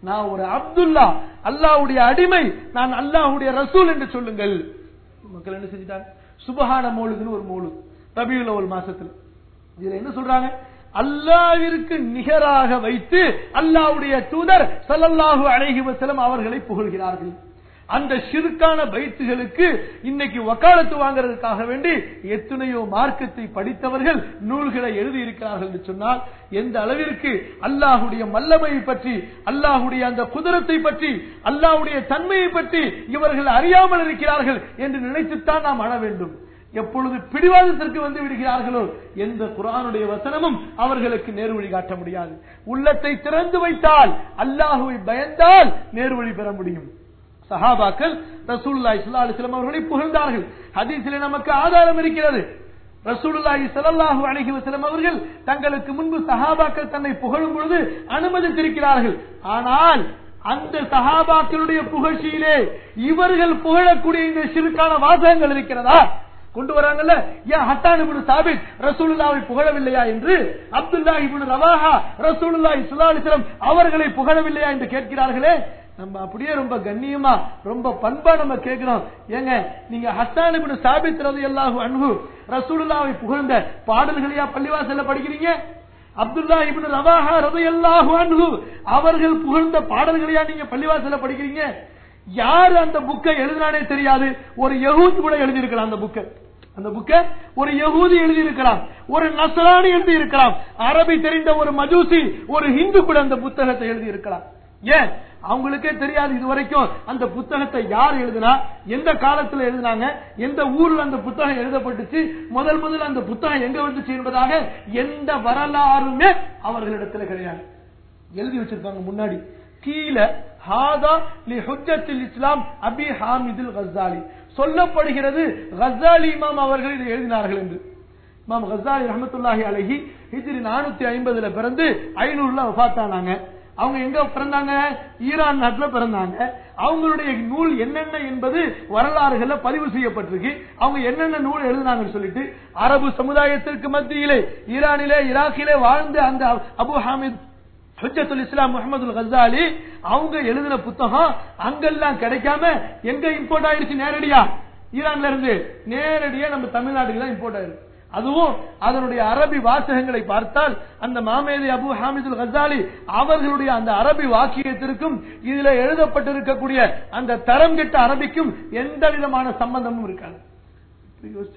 நான் ஒரு அப்துல்லா அல்லாஹ்வுடைய அடிமை நான் அல்லாஹ்வுடைய ரசூல் என்று சொல்லுங்கள் மக்கள் என்ன செஞ்சிட்டாங்க சுபஹான மௌலுதுன்னு ஒரு மௌலுது ரபியுல் அவல் மாசத்துல இதுல என்ன சொல்றாங்க அல்லாவிற்கு நிகராக வைத்து அல்லாஹ்வுடைய தூதர் ஸல்லல்லாஹு அலைஹி வஸல்லம் அவர்களை புகழ்கிறார்கள் அந்த ஷிர்கான பைத்துகளுக்கு இன்னைக்கு வக்காலத்து வாங்குறதுக்காக வேண்டி எத்தனையோ மார்க்கத்தை படித்தவர்கள் நூல்களை எழுதி இருக்கிறார்கள் என்று சொன்னால் எந்த அளவிற்கு அல்லாஹுடைய மல்லமையை பற்றி அல்லாஹுடைய அந்த குதிரத்தை பற்றி அல்லாஹுடைய தன்மையை பற்றி இவர்கள் அறியாமல் இருக்கிறார்கள் என்று நினைத்துத்தான் நாம் அழ வேண்டும் எப்பொழுது பிடிவாதத்திற்கு வந்து விடுகிறார்களோ எந்த குரானுடைய வசனமும் அவர்களுக்கு நேர்வழி காட்ட முடியாது உள்ளத்தை திறந்து வைத்தால் அல்லாஹுவை பயந்தால் நேர்வழி பெற முடியும் சஹாபாக்கள் ரசூலுல்லாஹி ஸல்லல்லாஹு அலைஹி வஸல்லம் அவர்களை புகழ்ந்தார்கள் ஹதீஸிலே நமக்கு ஆதாரம் இருக்கிறது ரசூலுல்லாஹி ஸல்லல்லாஹு அலைஹி வஸல்லம் அவர்கள் தங்களுக்கு முன்பு சஹாபாக்கள் தன்னை புகழும் பொழுது அனுமதித்திருக்கிறார்கள் ஆனால் அந்த சஹாபாக்களுடைய புகழ்ச்சியிலே இவர்கள் புகழக்கூடிய இந்த சிறுக்கான வாசகங்கள் இருக்கிறதா கொண்டு வராங்கல்ல ஏன் ஹட்டான் இப்னு சாபித் ரசூலுல்லாவை புகழவில்லையா என்று அப்துல்லா இப்னு ரவாஹா ரசூலுல்லாஹி ஸல்லல்லாஹு அலைஹி வஸல்லம் அவர்களை புகழவில்லையா என்று கேட்கிறார்களே நம்ம அப்படியே ரொம்ப கண்ணியமா ரொம்ப பண்பா நம்ம கேட்கிறோம் ஏங்க நீங்க ஹஸ்தான் இப்னு சாபித் ரலியல்லாஹு அன்ஹு ரசூலுல்லாவை புகழ்ந்த பாடல்களையா பள்ளிவாசல்ல படிக்கிறீங்க அப்துல்லா இப்னு ரவாஹா ரலியல்லாஹு அன்ஹு அவர்கள் புகழ்ந்த பாடல்களையா நீங்க பள்ளிவாசல்ல படிக்கிறீங்க யாரு அந்த புக்கை எழுதினானே தெரியாது ஒரு யகூத் கூட எழுதி இருக்கலாம் அந்த புக்கை அந்த புக்க ஒரு யகூதி எழுதி இருக்கலாம் ஒரு நசராணி எழுதி இருக்கலாம் அரபி தெரிந்த ஒரு மஜூசி ஒரு ஹிந்து கூட அந்த புத்தகத்தை எழுதி இருக்கலாம் ஏன் அவங்களுக்கே தெரியாது இதுவரைக்கும் அந்த புத்தகத்தை யார் எழுதினா எந்த காலத்துல எழுதினாங்க எந்த ஊர்ல அந்த புத்தகம் எழுதப்பட்டுச்சு முதல் முதல் அந்த புத்தகம் எங்க வந்துச்சு என்பதாக எந்த வரலாறுமே அவர்களிடத்துல கிடையாது எழுதி வச்சிருக்காங்க முன்னாடி கீழே ஹாதா லி ஹுஜ்ஜத்தில் இஸ்லாம் அபி ஹாமிதுல் கஸ்ஸாலி சொல்லப்படுகிறது கஸ்ஸாலி இமாம் அவர்கள் இதை எழுதினார்கள் என்று இமாம் கஸ்ஸாலி ரஹமத்துல்லாஹி அலைஹி ஹிஜ்ரி நானூத்தி ஐம்பதுல பிறந்து ஐநூறுல வஃபாத்தானாங்க அவங்க எங்க பிறந்தாங்க ஈரான் நாட்டுல பிறந்தாங்க அவங்களுடைய நூல் என்னென்ன என்பது வரலாறுகள்ல பதிவு செய்யப்பட்டிருக்கு அவங்க என்னென்ன நூல் எழுதினாங்கன்னு சொல்லிட்டு அரபு சமுதாயத்திற்கு மத்தியிலே ஈரானிலே ஈராக்கிலே வாழ்ந்த அந்த அபு ஹாமித் ஹுஜத்துல் இஸ்லாம் முகமது கசாலி அவங்க எழுதின புத்தகம் அங்கெல்லாம் கிடைக்காம எங்க இம்போர்ட் ஆயிடுச்சு நேரடியா ஈரான்ல இருந்து நேரடியா நம்ம தமிழ்நாட்டுக்கு தான் இம்போர்ட் ஆயிருக்கு அதுவும் அதனுடைய அரபி வாசகங்களை பார்த்தால் அந்த மாமேதி அபு ஹாமிதுல் கசாலி அவர்களுடைய அந்த அரபி வாக்கியத்திற்கும் இதுல எழுதப்பட்டிருக்கக்கூடிய அந்த தரம் கெட்ட அரபிக்கும் எந்த விதமான சம்பந்தமும் இருக்காது யோசிச்சு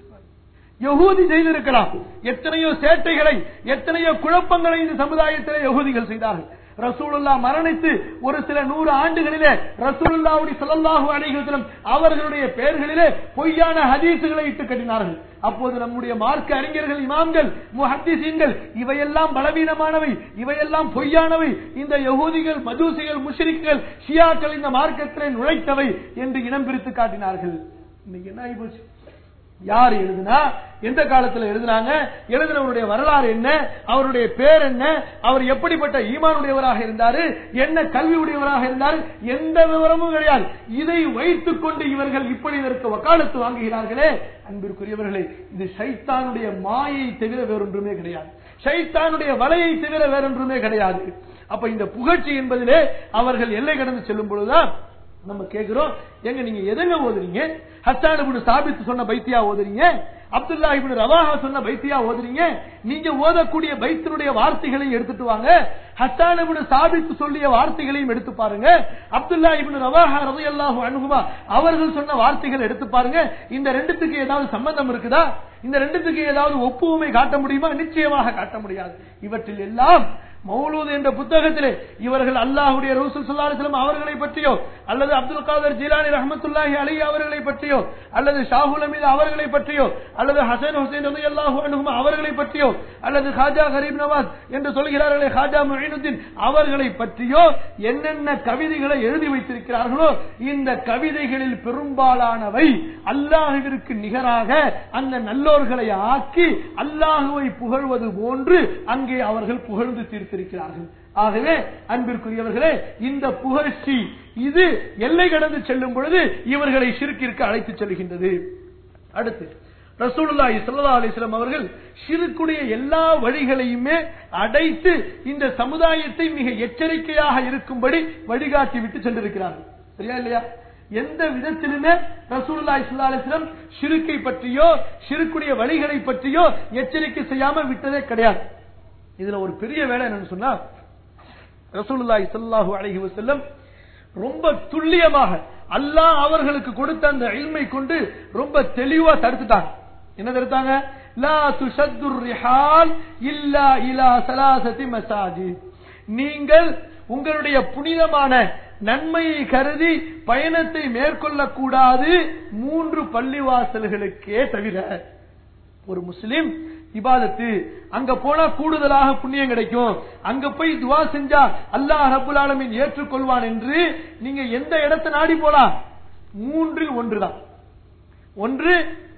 யகூதி செய்திருக்கலாம் எத்தனையோ சேட்டைகளை எத்தனையோ குழப்பங்களை இந்த சமுதாயத்திலே யகூதிகள் செய்தார்கள் ரசூலுல்லா மரணித்து ஒரு சில நூறு ஆண்டுகளிலே ரசூலுல்லாவுடைய சொல்லல்லாஹு அணிகளும் அவர்களுடைய பெயர்களிலே பொய்யான ஹதீசுகளை இட்டு கட்டினார்கள் அப்போது நம்முடைய மார்க்க அறிஞர்கள் இமாம்கள் முஹத்திசீன்கள் இவையெல்லாம் பலவீனமானவை இவையெல்லாம் பொய்யானவை இந்த யகூதிகள் மஜூசிகள் முஷ்ரிக்குகள் ஷியாக்கள் இந்த மார்க்கத்திலே நுழைத்தவை என்று இனம் பிரித்து காட்டினார்கள் இன்னைக்கு என்ன ஆகி போச்சு யார் எழுதுனா எந்த காலத்துல எழுதினாங்க எழுதினவருடைய வரலாறு என்ன அவருடைய பேர் என்ன அவர் எப்படிப்பட்ட ஈமானுடையவராக இருந்தாரு என்ன கல்வி உடையவராக இருந்தாரு எந்த விவரமும் கிடையாது இதை வைத்துக் கொண்டு இவர்கள் இப்படி இதற்கு வக்காலத்து வாங்குகிறார்களே அன்பிற்குரியவர்களே இது சைத்தானுடைய மாயை தவிர வேறொன்றுமே கிடையாது சைத்தானுடைய வலையை தவிர வேறொன்றுமே கிடையாது அப்ப இந்த புகழ்ச்சி என்பதிலே அவர்கள் எல்லை கடந்து செல்லும் பொழுதுதான் நம்ம கேக்குறோம் எங்க நீங்க எதங்க ஓதுறீங்க ஹஸ்தான் இப்னு சாபித் சொன்ன பைத்தியா ஓதுறீங்க அப்துல்லா இப்னு ரவாஹா சொன்ன பைத்தியா ஓதுறீங்க நீங்க ஓதக்கூடிய பைத்தினுடைய வார்த்தைகளையும் எடுத்துட்டு வாங்க ஹஸ்தான் இப்னு சாபித் சொல்லிய வார்த்தைகளையும் எடுத்து பாருங்க அப்துல்லா இப்னு ரவாஹா ரலியல்லாஹு அன்ஹுமா அவர்கள் சொன்ன வார்த்தைகள் எடுத்து பாருங்க இந்த ரெண்டுத்துக்கு ஏதாவது சம்பந்தம் இருக்குதா இந்த ரெண்டுத்துக்கு ஏதாவது ஒப்புமை காட்ட முடியுமா நிச்சயமாக காட்ட முடியாது இவற்றில் எல்லாம் மௌலூத் என்ற புத்தகத்திலே இவர்கள் அல்லாஹுடைய ரசூல் ஸல்லல்லாஹு அலைஹி வஸல்லம் அவர்களை பற்றியோ அல்லது அப்துல் காதர் ஜீலானி ரஹ்மத்துல்லாஹி அலைஹி அவர்களை பற்றியோ அல்லது ஷாஹுல் அமீத் அவர்களை பற்றியோ அல்லது ஹசன் ஹுசைன் ரலியல்லாஹு அன்ஹும் அவர்களை பற்றியோ அல்லது ஹாஜா கரீப் நவாஸ் என்று சொல்கிறார்களே ஹாஜா முஈனுddin அவர்களை பற்றியோ என்னென்ன கவிதைகளை எழுதி வைத்திருக்கிறார்களோ இந்த கவிதைகளில் பெரும்பாலானவை அல்லாஹுவிற்கு நிகராக அந்த நல்லோர்களை ஆக்கி அல்லாஹுவை புகழ்வது போன்று அங்கே அவர்கள் புகழ்ந்து தீர்த்திருக்கிறார்கள் ஆகவே அன்பிற்குரியவர்களே இந்த புகழ்ச்சி இது எல்லை கடந்து செல்லும் பொழுது இவர்களை சிறுக்கிற்கு அழைத்து செல்கின்றது அடுத்து ரசூலுல்லாஹி ஸல்லல்லாஹு அலைஹி வஸல்லம் அவர்கள் ஷிருக்குடைய எல்லா வழிகளையுமே அடைத்து இந்த சமுதாயத்தை மிக எச்சரிக்கையாக இருக்கும்படி வழிகாட்டி விட்டு சென்றிருக்கிறார்கள் சரியா இல்லையா எந்த விதத்திலுமே ரசூலுல்லாஹி ஸல்லல்லாஹு அலைஹி வஸல்லம் ஷிருக்கை பற்றியோ ஷிருக்குடைய வழிகளை பற்றியோ எச்சரிக்கை செய்யாம விட்டதே கிடையாது இதுல ஒரு பெரிய வேலை என்னன்னு சொன்னா ரசூலுல்லாஹி ஸல்லல்லாஹு அலைஹி வஸல்லம் ரொம்ப துல்லியமாக அல்லாஹ் அவர்களுக்கு கொடுத்த அந்த இல்மை கொண்டு ரொம்ப தெளிவா தடுத்துட்டாங்க என்ன தடுத்தாங்க லா துஷத்து ரிஹால் இல்லா இலா சலாசதி மசாஜித் நீங்கள் உங்களுடைய புனிதமான நன்மையை கருதி பயணத்தை மேற்கொள்ளக்கூடாது மூன்று பள்ளிவாசல்களுக்கே தவிர ஒரு முஸ்லிம் இபாதத்து அங்க போனா கூடுதலாக புண்ணியம் கிடைக்கும் அங்க போய் துவா செஞ்சா அல்லாஹ் ரபுல் ஆலமீன் ஏற்றுக்கொள்வான் என்று நீங்க எந்த இடத்தை நாடி போலாம் மூன்றில் ஒன்றுதான் ஒன்று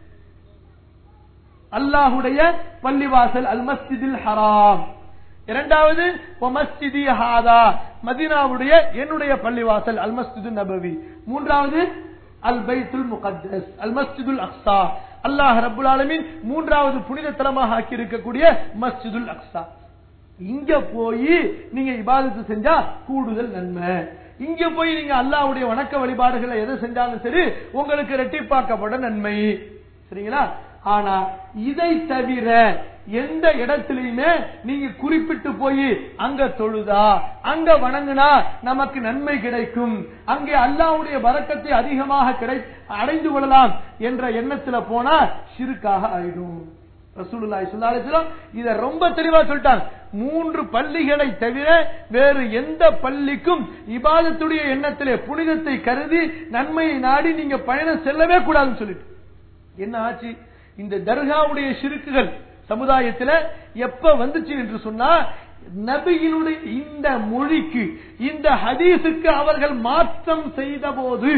அல்லாஹுடைய பள்ளிவாசல் அல் மஸ்ஜிதில் ஹராம் இரண்டாவது மஸ்ஜிதி ஹாதா மதீனாவுடைய என்னுடைய பள்ளிவாசல் அல் மஸ்ஜிது நபவி மூன்றாவது அல் பைத்துல் முகத்தஸ் அல் மஸ்ஜிதுல் அக்ஸா அல்லாஹ் ரபுல் ஆலமீன் மூன்றாவது புனித தலமாக ஆக்கி இருக்கக்கூடிய மஸ்ஜிதுல் அக்ஸா இங்க போய் நீங்க இபாதத்து செஞ்சா கூடுதல் நன்மை இங்க போய் நீங்க அல்லாஹ்வுடைய வணக்க வழிபாடுகளை எதை செஞ்சாலும் சரி உங்களுக்கு இரட்டிப்பாக்கப்பட நன்மை சரிங்களா ஆனா இதை தவிர எந்த இடத்திலையுமே நீங்க குறிப்பிட்டு போய் அங்க தொழுதா அங்க வணங்குனா நமக்கு நன்மை கிடைக்கும் அங்கே அல்லாஹ்வுடைய வரக்கத்தை அதிகமாக கிடை அடைந்து கொள்ளலாம் என்ற எண்ணத்துல போனா ஷிருக்காக ஆயிடும் ரசூலுல்லாஹி ஸல்லல்லாஹு அலைஹி வஸல்லம் இத ரொம்ப தெளிவா சொல்லிட்டாங்க மூன்று பள்ளிகளை தவிர வேறு எந்த பள்ளிக்கும் இபாதத்துடைய எண்ணத்திலே புனிதத்தை கருதி நன்மையை நாடி நீங்க பயணம் செல்லவே கூடாதுன்னு சொல்லிட்டு என்ன ஆச்சு இந்த தர்காவுடைய சிறுக்குகள் சமுதாயத்துல எப்ப வந்துச்சு என்று சொன்னா நபியினுடைய இந்த மொழிக்கு இந்த ஹதீஸுக்கு அவர்கள் மாற்றம் செய்த போது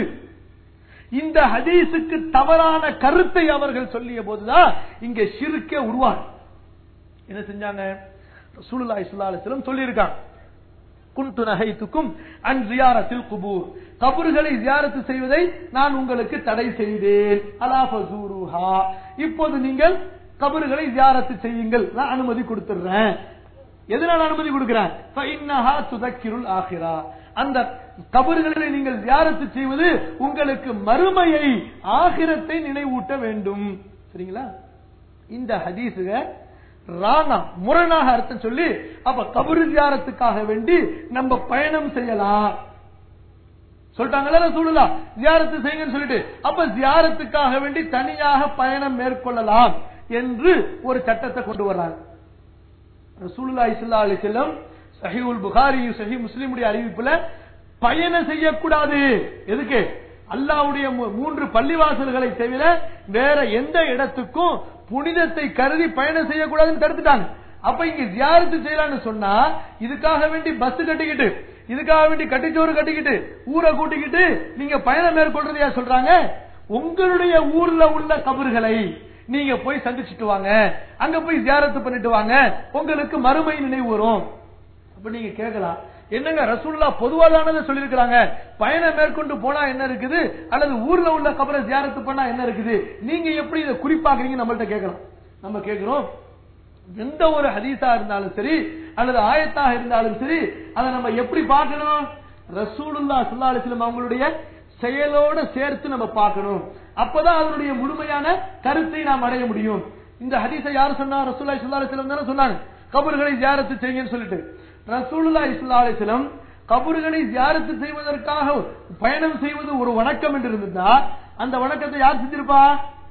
இந்த ஹதீஸுக்கு தவறான கருத்தை அவர்கள் சொல்லிய போதுதான் இங்க ஷிருக்கே உருவாங்க என்ன செஞ்சாங்க ரசூலுல்லாஹி ஸல்லல்லாஹு அலைஹி வஸல்லம் சொல்லியிருக்காங்க குன்து நஹைத்துக்கும் அன் ஜியாரத்தில் குபூர் கபர்களை ஜியாரத்து செய்வதை நான் உங்களுக்கு தடை செய்தேன் அலா ஃபசூருஹா இப்போது நீங்கள் கபர்களை ஜியாரத்து செய்யுங்கள் நான் அனுமதி கொடுத்துறேன் எதனால் அனுமதி கொடுக்கிறேன் ஃபஇன்னஹா துதக்கிருல் ஆখিরা அந்த கபர்களை நீங்கள் ஜியாரத்து செய்வது உங்களுக்கு மறுமையை ஆகிரத்தை நினைவூட்ட வேண்டும் சரிங்களா இந்த ஹதீஸுக ராணா முரணாக அர்த்தம் சொல்லி அப்ப கபரு ஜியாரத்துக்காக வேண்டி நம்ம பயணம் செய்யலாம் சொல்லிட்டாங்கல்ல ரசூலுல்லா ஜியாரத்து செய்யுங்கன்னு சொல்லிட்டு அப்ப ஜியாரத்துக்காக வேண்டி தனியாக பயணம் மேற்கொள்ளலாம் என்று ஒரு சட்டத்தை கொண்டு வர்றாங்க ரசூலுல்லா இஸ்லா அலி செல்லம் சஹிவுல் புகாரி சஹி முஸ்லிமுடைய அறிவிப்புல பயணம் செய்யக்கூடாது எதுக்கு அல்லாவுடைய மூன்று பள்ளிவாசல்களை தவிர வேற எந்த இடத்துக்கும் புனிதத்தை கருதி பயணம் செய்யக்கூடாதுன்னு தடுத்துட்டாங்க அப்ப இங்க ஜியாரத்து செய்யலாம்னு சொன்னா இதுக்காக வேண்டி பஸ் கட்டிக்கிட்டு இதுக்காக வேண்டி கட்டிச்சோறு கட்டிக்கிட்டு ஊரை கூட்டிக்கிட்டு நீங்க பயணம் மேற்கொள்றது யார் சொல்றாங்க உங்களுடைய ஊர்ல உள்ள கபறுகளை நீங்க போய் சந்திச்சுட்டு வாங்க அங்க போய் ஜியாரத்து பண்ணிட்டு வாங்க உங்களுக்கு மறுமை நினைவு வரும் அப்ப நீங்க கேட்கலாம் என்னங்க ரசூல்லா பொதுவாதானதை சொல்லியிருக்கிறாங்க பயணம் மேற்கொண்டு போனா என்ன இருக்குது அல்லது ஊர்ல உள்ள கபரை ஜியாரத்து பண்ணா என்ன இருக்குது நீங்க எப்படி இதை குறிப்பாக்குறீங்க நம்மள்ட்ட கேட்கலாம் நம்ம கேட்கிறோம் எந்த ஒரு ஹதீஸா இருந்தாலும் சரி அல்லது ஆயத்தாக இருந்தாலும் சரி அதை நம்ம எப்படி பார்க்கணும் ரசூலுல்லா சுல்லா அலிஸ்லம் அவங்களுடைய செயலோட சேர்த்து நம்ம பார்க்கணும் அப்பதான் அதனுடைய முழுமையான கருத்தை நாம் அடைய முடியும் இந்த ஹதீஸை யார் சொன்னா ரசூல்லா சுல்லா அலிஸ்லம் தானே சொன்னாங்க கபர்களை ஜியாரத்து செய்யுங்கன்னு சொல்லிட்டு ரசூலுல்லா இஸ்லா அலிஸ்லம் கபர்களை ஜியாரத்து செய்வதற்காக பயணம் செய்வது ஒரு வணக்கம் என்று இருந்தா அந்த வணக்கத்தை யார் செஞ்சிருப்பா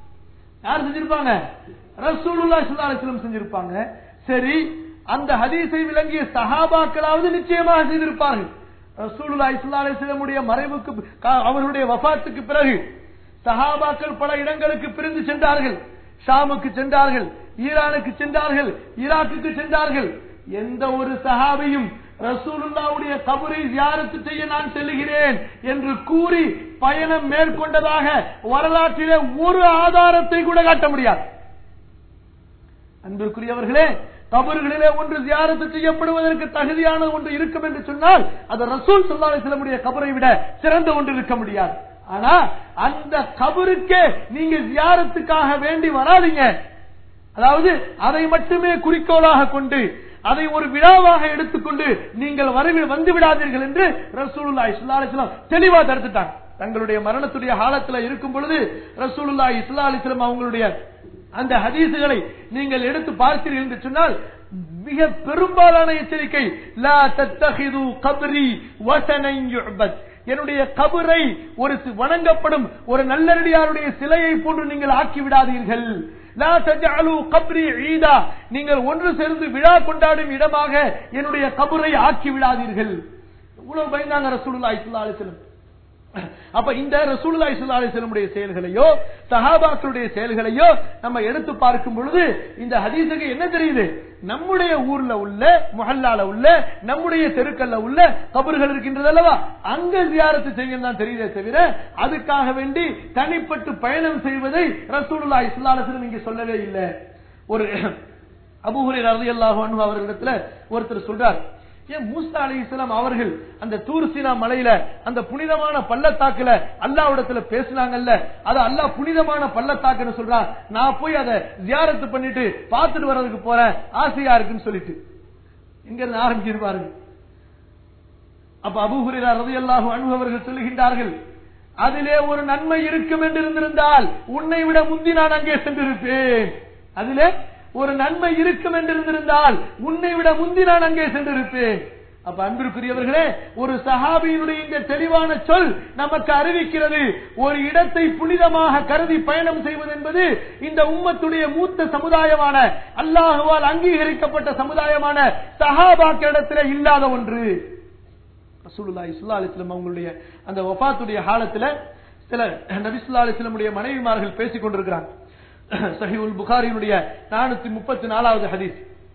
யார் செஞ்சிருப்பாங்க ரசூலுல்லா இஸ்லா அலிஸ்லம் செஞ்சிருப்பாங்க சரி அந்த ஹதீஸை விளங்கிய சஹாபாக்களாவது நிச்சயமாக செய்திருப்பார்கள் ரசூலுல்லா இஸ்லா அலிஸ்லமுடைய மறைவுக்கு அவர்களுடைய வஃபாத்துக்கு பிறகு சஹாபாக்கள் பல இடங்களுக்கு பிரிந்து சென்றார்கள் ஷாமுக்கு சென்றார்கள் ஈரானுக்கு சென்றார்கள் ஈராக்குக்கு சென்றார்கள் எந்த ஒரு சஹாபியும் ரசூலுல்லாவுடைய கபரை ஜியாரத்து செய்ய நான் செல்லுகிறேன் என்று கூறி பயணம் மேற்கொண்டதாக வரலாற்றிலே ஒரு ஆதாரத்தை கூட காட்ட முடியாது அன்பிற்குரியவர்களே கபர்களிலே ஒன்று ஜியாரத்து செய்யப்படுவதற்கு தகுதியான ஒன்று இருக்கும் என்று சொன்னால் அது ரசூல் சொல்லாத சிலமுடைய கபரை விட சிறந்த ஒன்று இருக்க முடியாது ஆனா அந்த கபருக்கே நீங்க ஜியாரத்துக்காக வேண்டி வராதீங்க அதாவது அதை மட்டுமே குறிக்கோளாக கொண்டு அதை ஒரு விழாவாக எடுத்துக்கொண்டு நீங்கள் வரவி வந்து விடாதீர்கள் என்று ரசூலுல்லாஹி ஸல்லல்லாஹு அலைஹி வஸல்லம் தெளிவா தடுத்துட்டாங்க தங்களுடைய மரணத்துடைய காலத்துல இருக்கும் பொழுது ரசூலுல்லாஹி ஸல்லல்லாஹு அலைஹி வஸல்லம் அவங்களுடைய அந்த ஹதீசுகளை நீங்கள் எடுத்து பார்த்தீர்கள் என்று சொன்னால் மிக பெரும்பாலான எச்சரிக்கை லா தத்தஹிது கப்ரி வசனன் யுஅபத் என்னுடைய கபரை ஒரு சி- வணங்கப்படும் ஒரு நல்லடியாருடைய சிலையை போன்று நீங்கள் ஆக்கி விடாதீர்கள் லா தஜஅலு கப்ரி ஈதா நீங்கள் ஒன்று சேர்ந்து விழா கொண்டாடும் இடமாக என்னுடைய கபரை ஆக்கி விடாதீர்கள் இவ்வளவு பயந்தாங்க ரசூலுல்லாஹி ஸல்லல்லாஹு அலைஹி வஸல்லம் அப்ப இந்த ரசூலுல்லாஹி ஸல்லல்லாஹு அலைஹி வஸல்லமுடைய செயல்களையோ சஹாபாக்களுடைய செயல்களையோ நம்ம எடுத்து பார்க்கும் பொழுது இந்த ஹதீஸுக்கு என்ன தெரியுது நம்முடைய ஊர்ல உள்ள முஹல்லால உள்ள நம்முடைய தெருக்கல்ல உள்ள கபர்கள் இருக்கின்றது அல்லவா அங்க ஜியாரத்து செய்யும் தான் தெரியுதே தவிர அதுக்காக வேண்டி தனிப்பட்டு பயணம் செய்வதை ரசூலுல்லாஹி ஸல்லல்லாஹு அலைஹி வஸல்லம் இங்க சொல்லவே இல்லை ஒரு அபூஹுரை ரலியல்லாஹு அன்ஹு அவர்களிடத்துல ஒருத்தர் சொல்றார் ஏன் மூசா அலைஹிஸ்ஸலாம் அவர்கள் அந்த தூர் சீனா மலையில அந்த புனிதமான பள்ளத்தாக்குல அல்லாஹ்விடத்துல பேசினாங்கல்ல அது அல்லாஹ் புனிதமான பள்ளத்தாக்குன்னு சொல்றான் நான் போய் அதை ஜியாரத்து பண்ணிட்டு பார்த்துட்டு வர்றதுக்கு போறேன் ஆசையா இருக்குன்னு சொல்லிட்டு எங்க இருந்து ஆரம்பிக்குது பாருங்க அப்ப அபூஹுரா ரலியல்லாஹு அன்ஹு அவர்கள் சொல்லுகின்றார்கள் அதிலே ஒரு நன்மை இருக்கும் என்று இருந்திருந்தால் உன்னை விட முந்தி நான் அங்கே சென்றிருப்பேன் அதிலே ஒரு நன்மை இருக்கும் என்று இருந்திருந்தால் உன்னை விட முந்தி நான் அங்கே சென்றிருப்பேன் அப்ப அன்பிற்குரியவர்களே ஒரு சஹாபியினுடைய இந்த தெளிவான சொல் நமக்கு அறிவிக்கிறது ஒரு இடத்தை புனிதமாக கருதி பயணம் செய்வது என்பது இந்த உம்மத்துடைய மூத்த சமுதாயமான அல்லாஹுவால் அங்கீகரிக்கப்பட்ட சமுதாயமான சஹாபாக்களிடத்திலே இல்லாத ஒன்று ரசூலுல்லாஹி ஸல்லல்லாஹு அலைஹி வஸல்லம் அவங்களுடைய அந்த வஃபாத்துடைய காலத்துல சில நபி ஸல்லல்லாஹு அலைஹி வஸல்லமுடைய மனைவிமார்கள் பேசிக் கொண்டிருக்கிறாங்க சஹீஹுல் புகாரியினுடைய 434வது ஹதீஸ்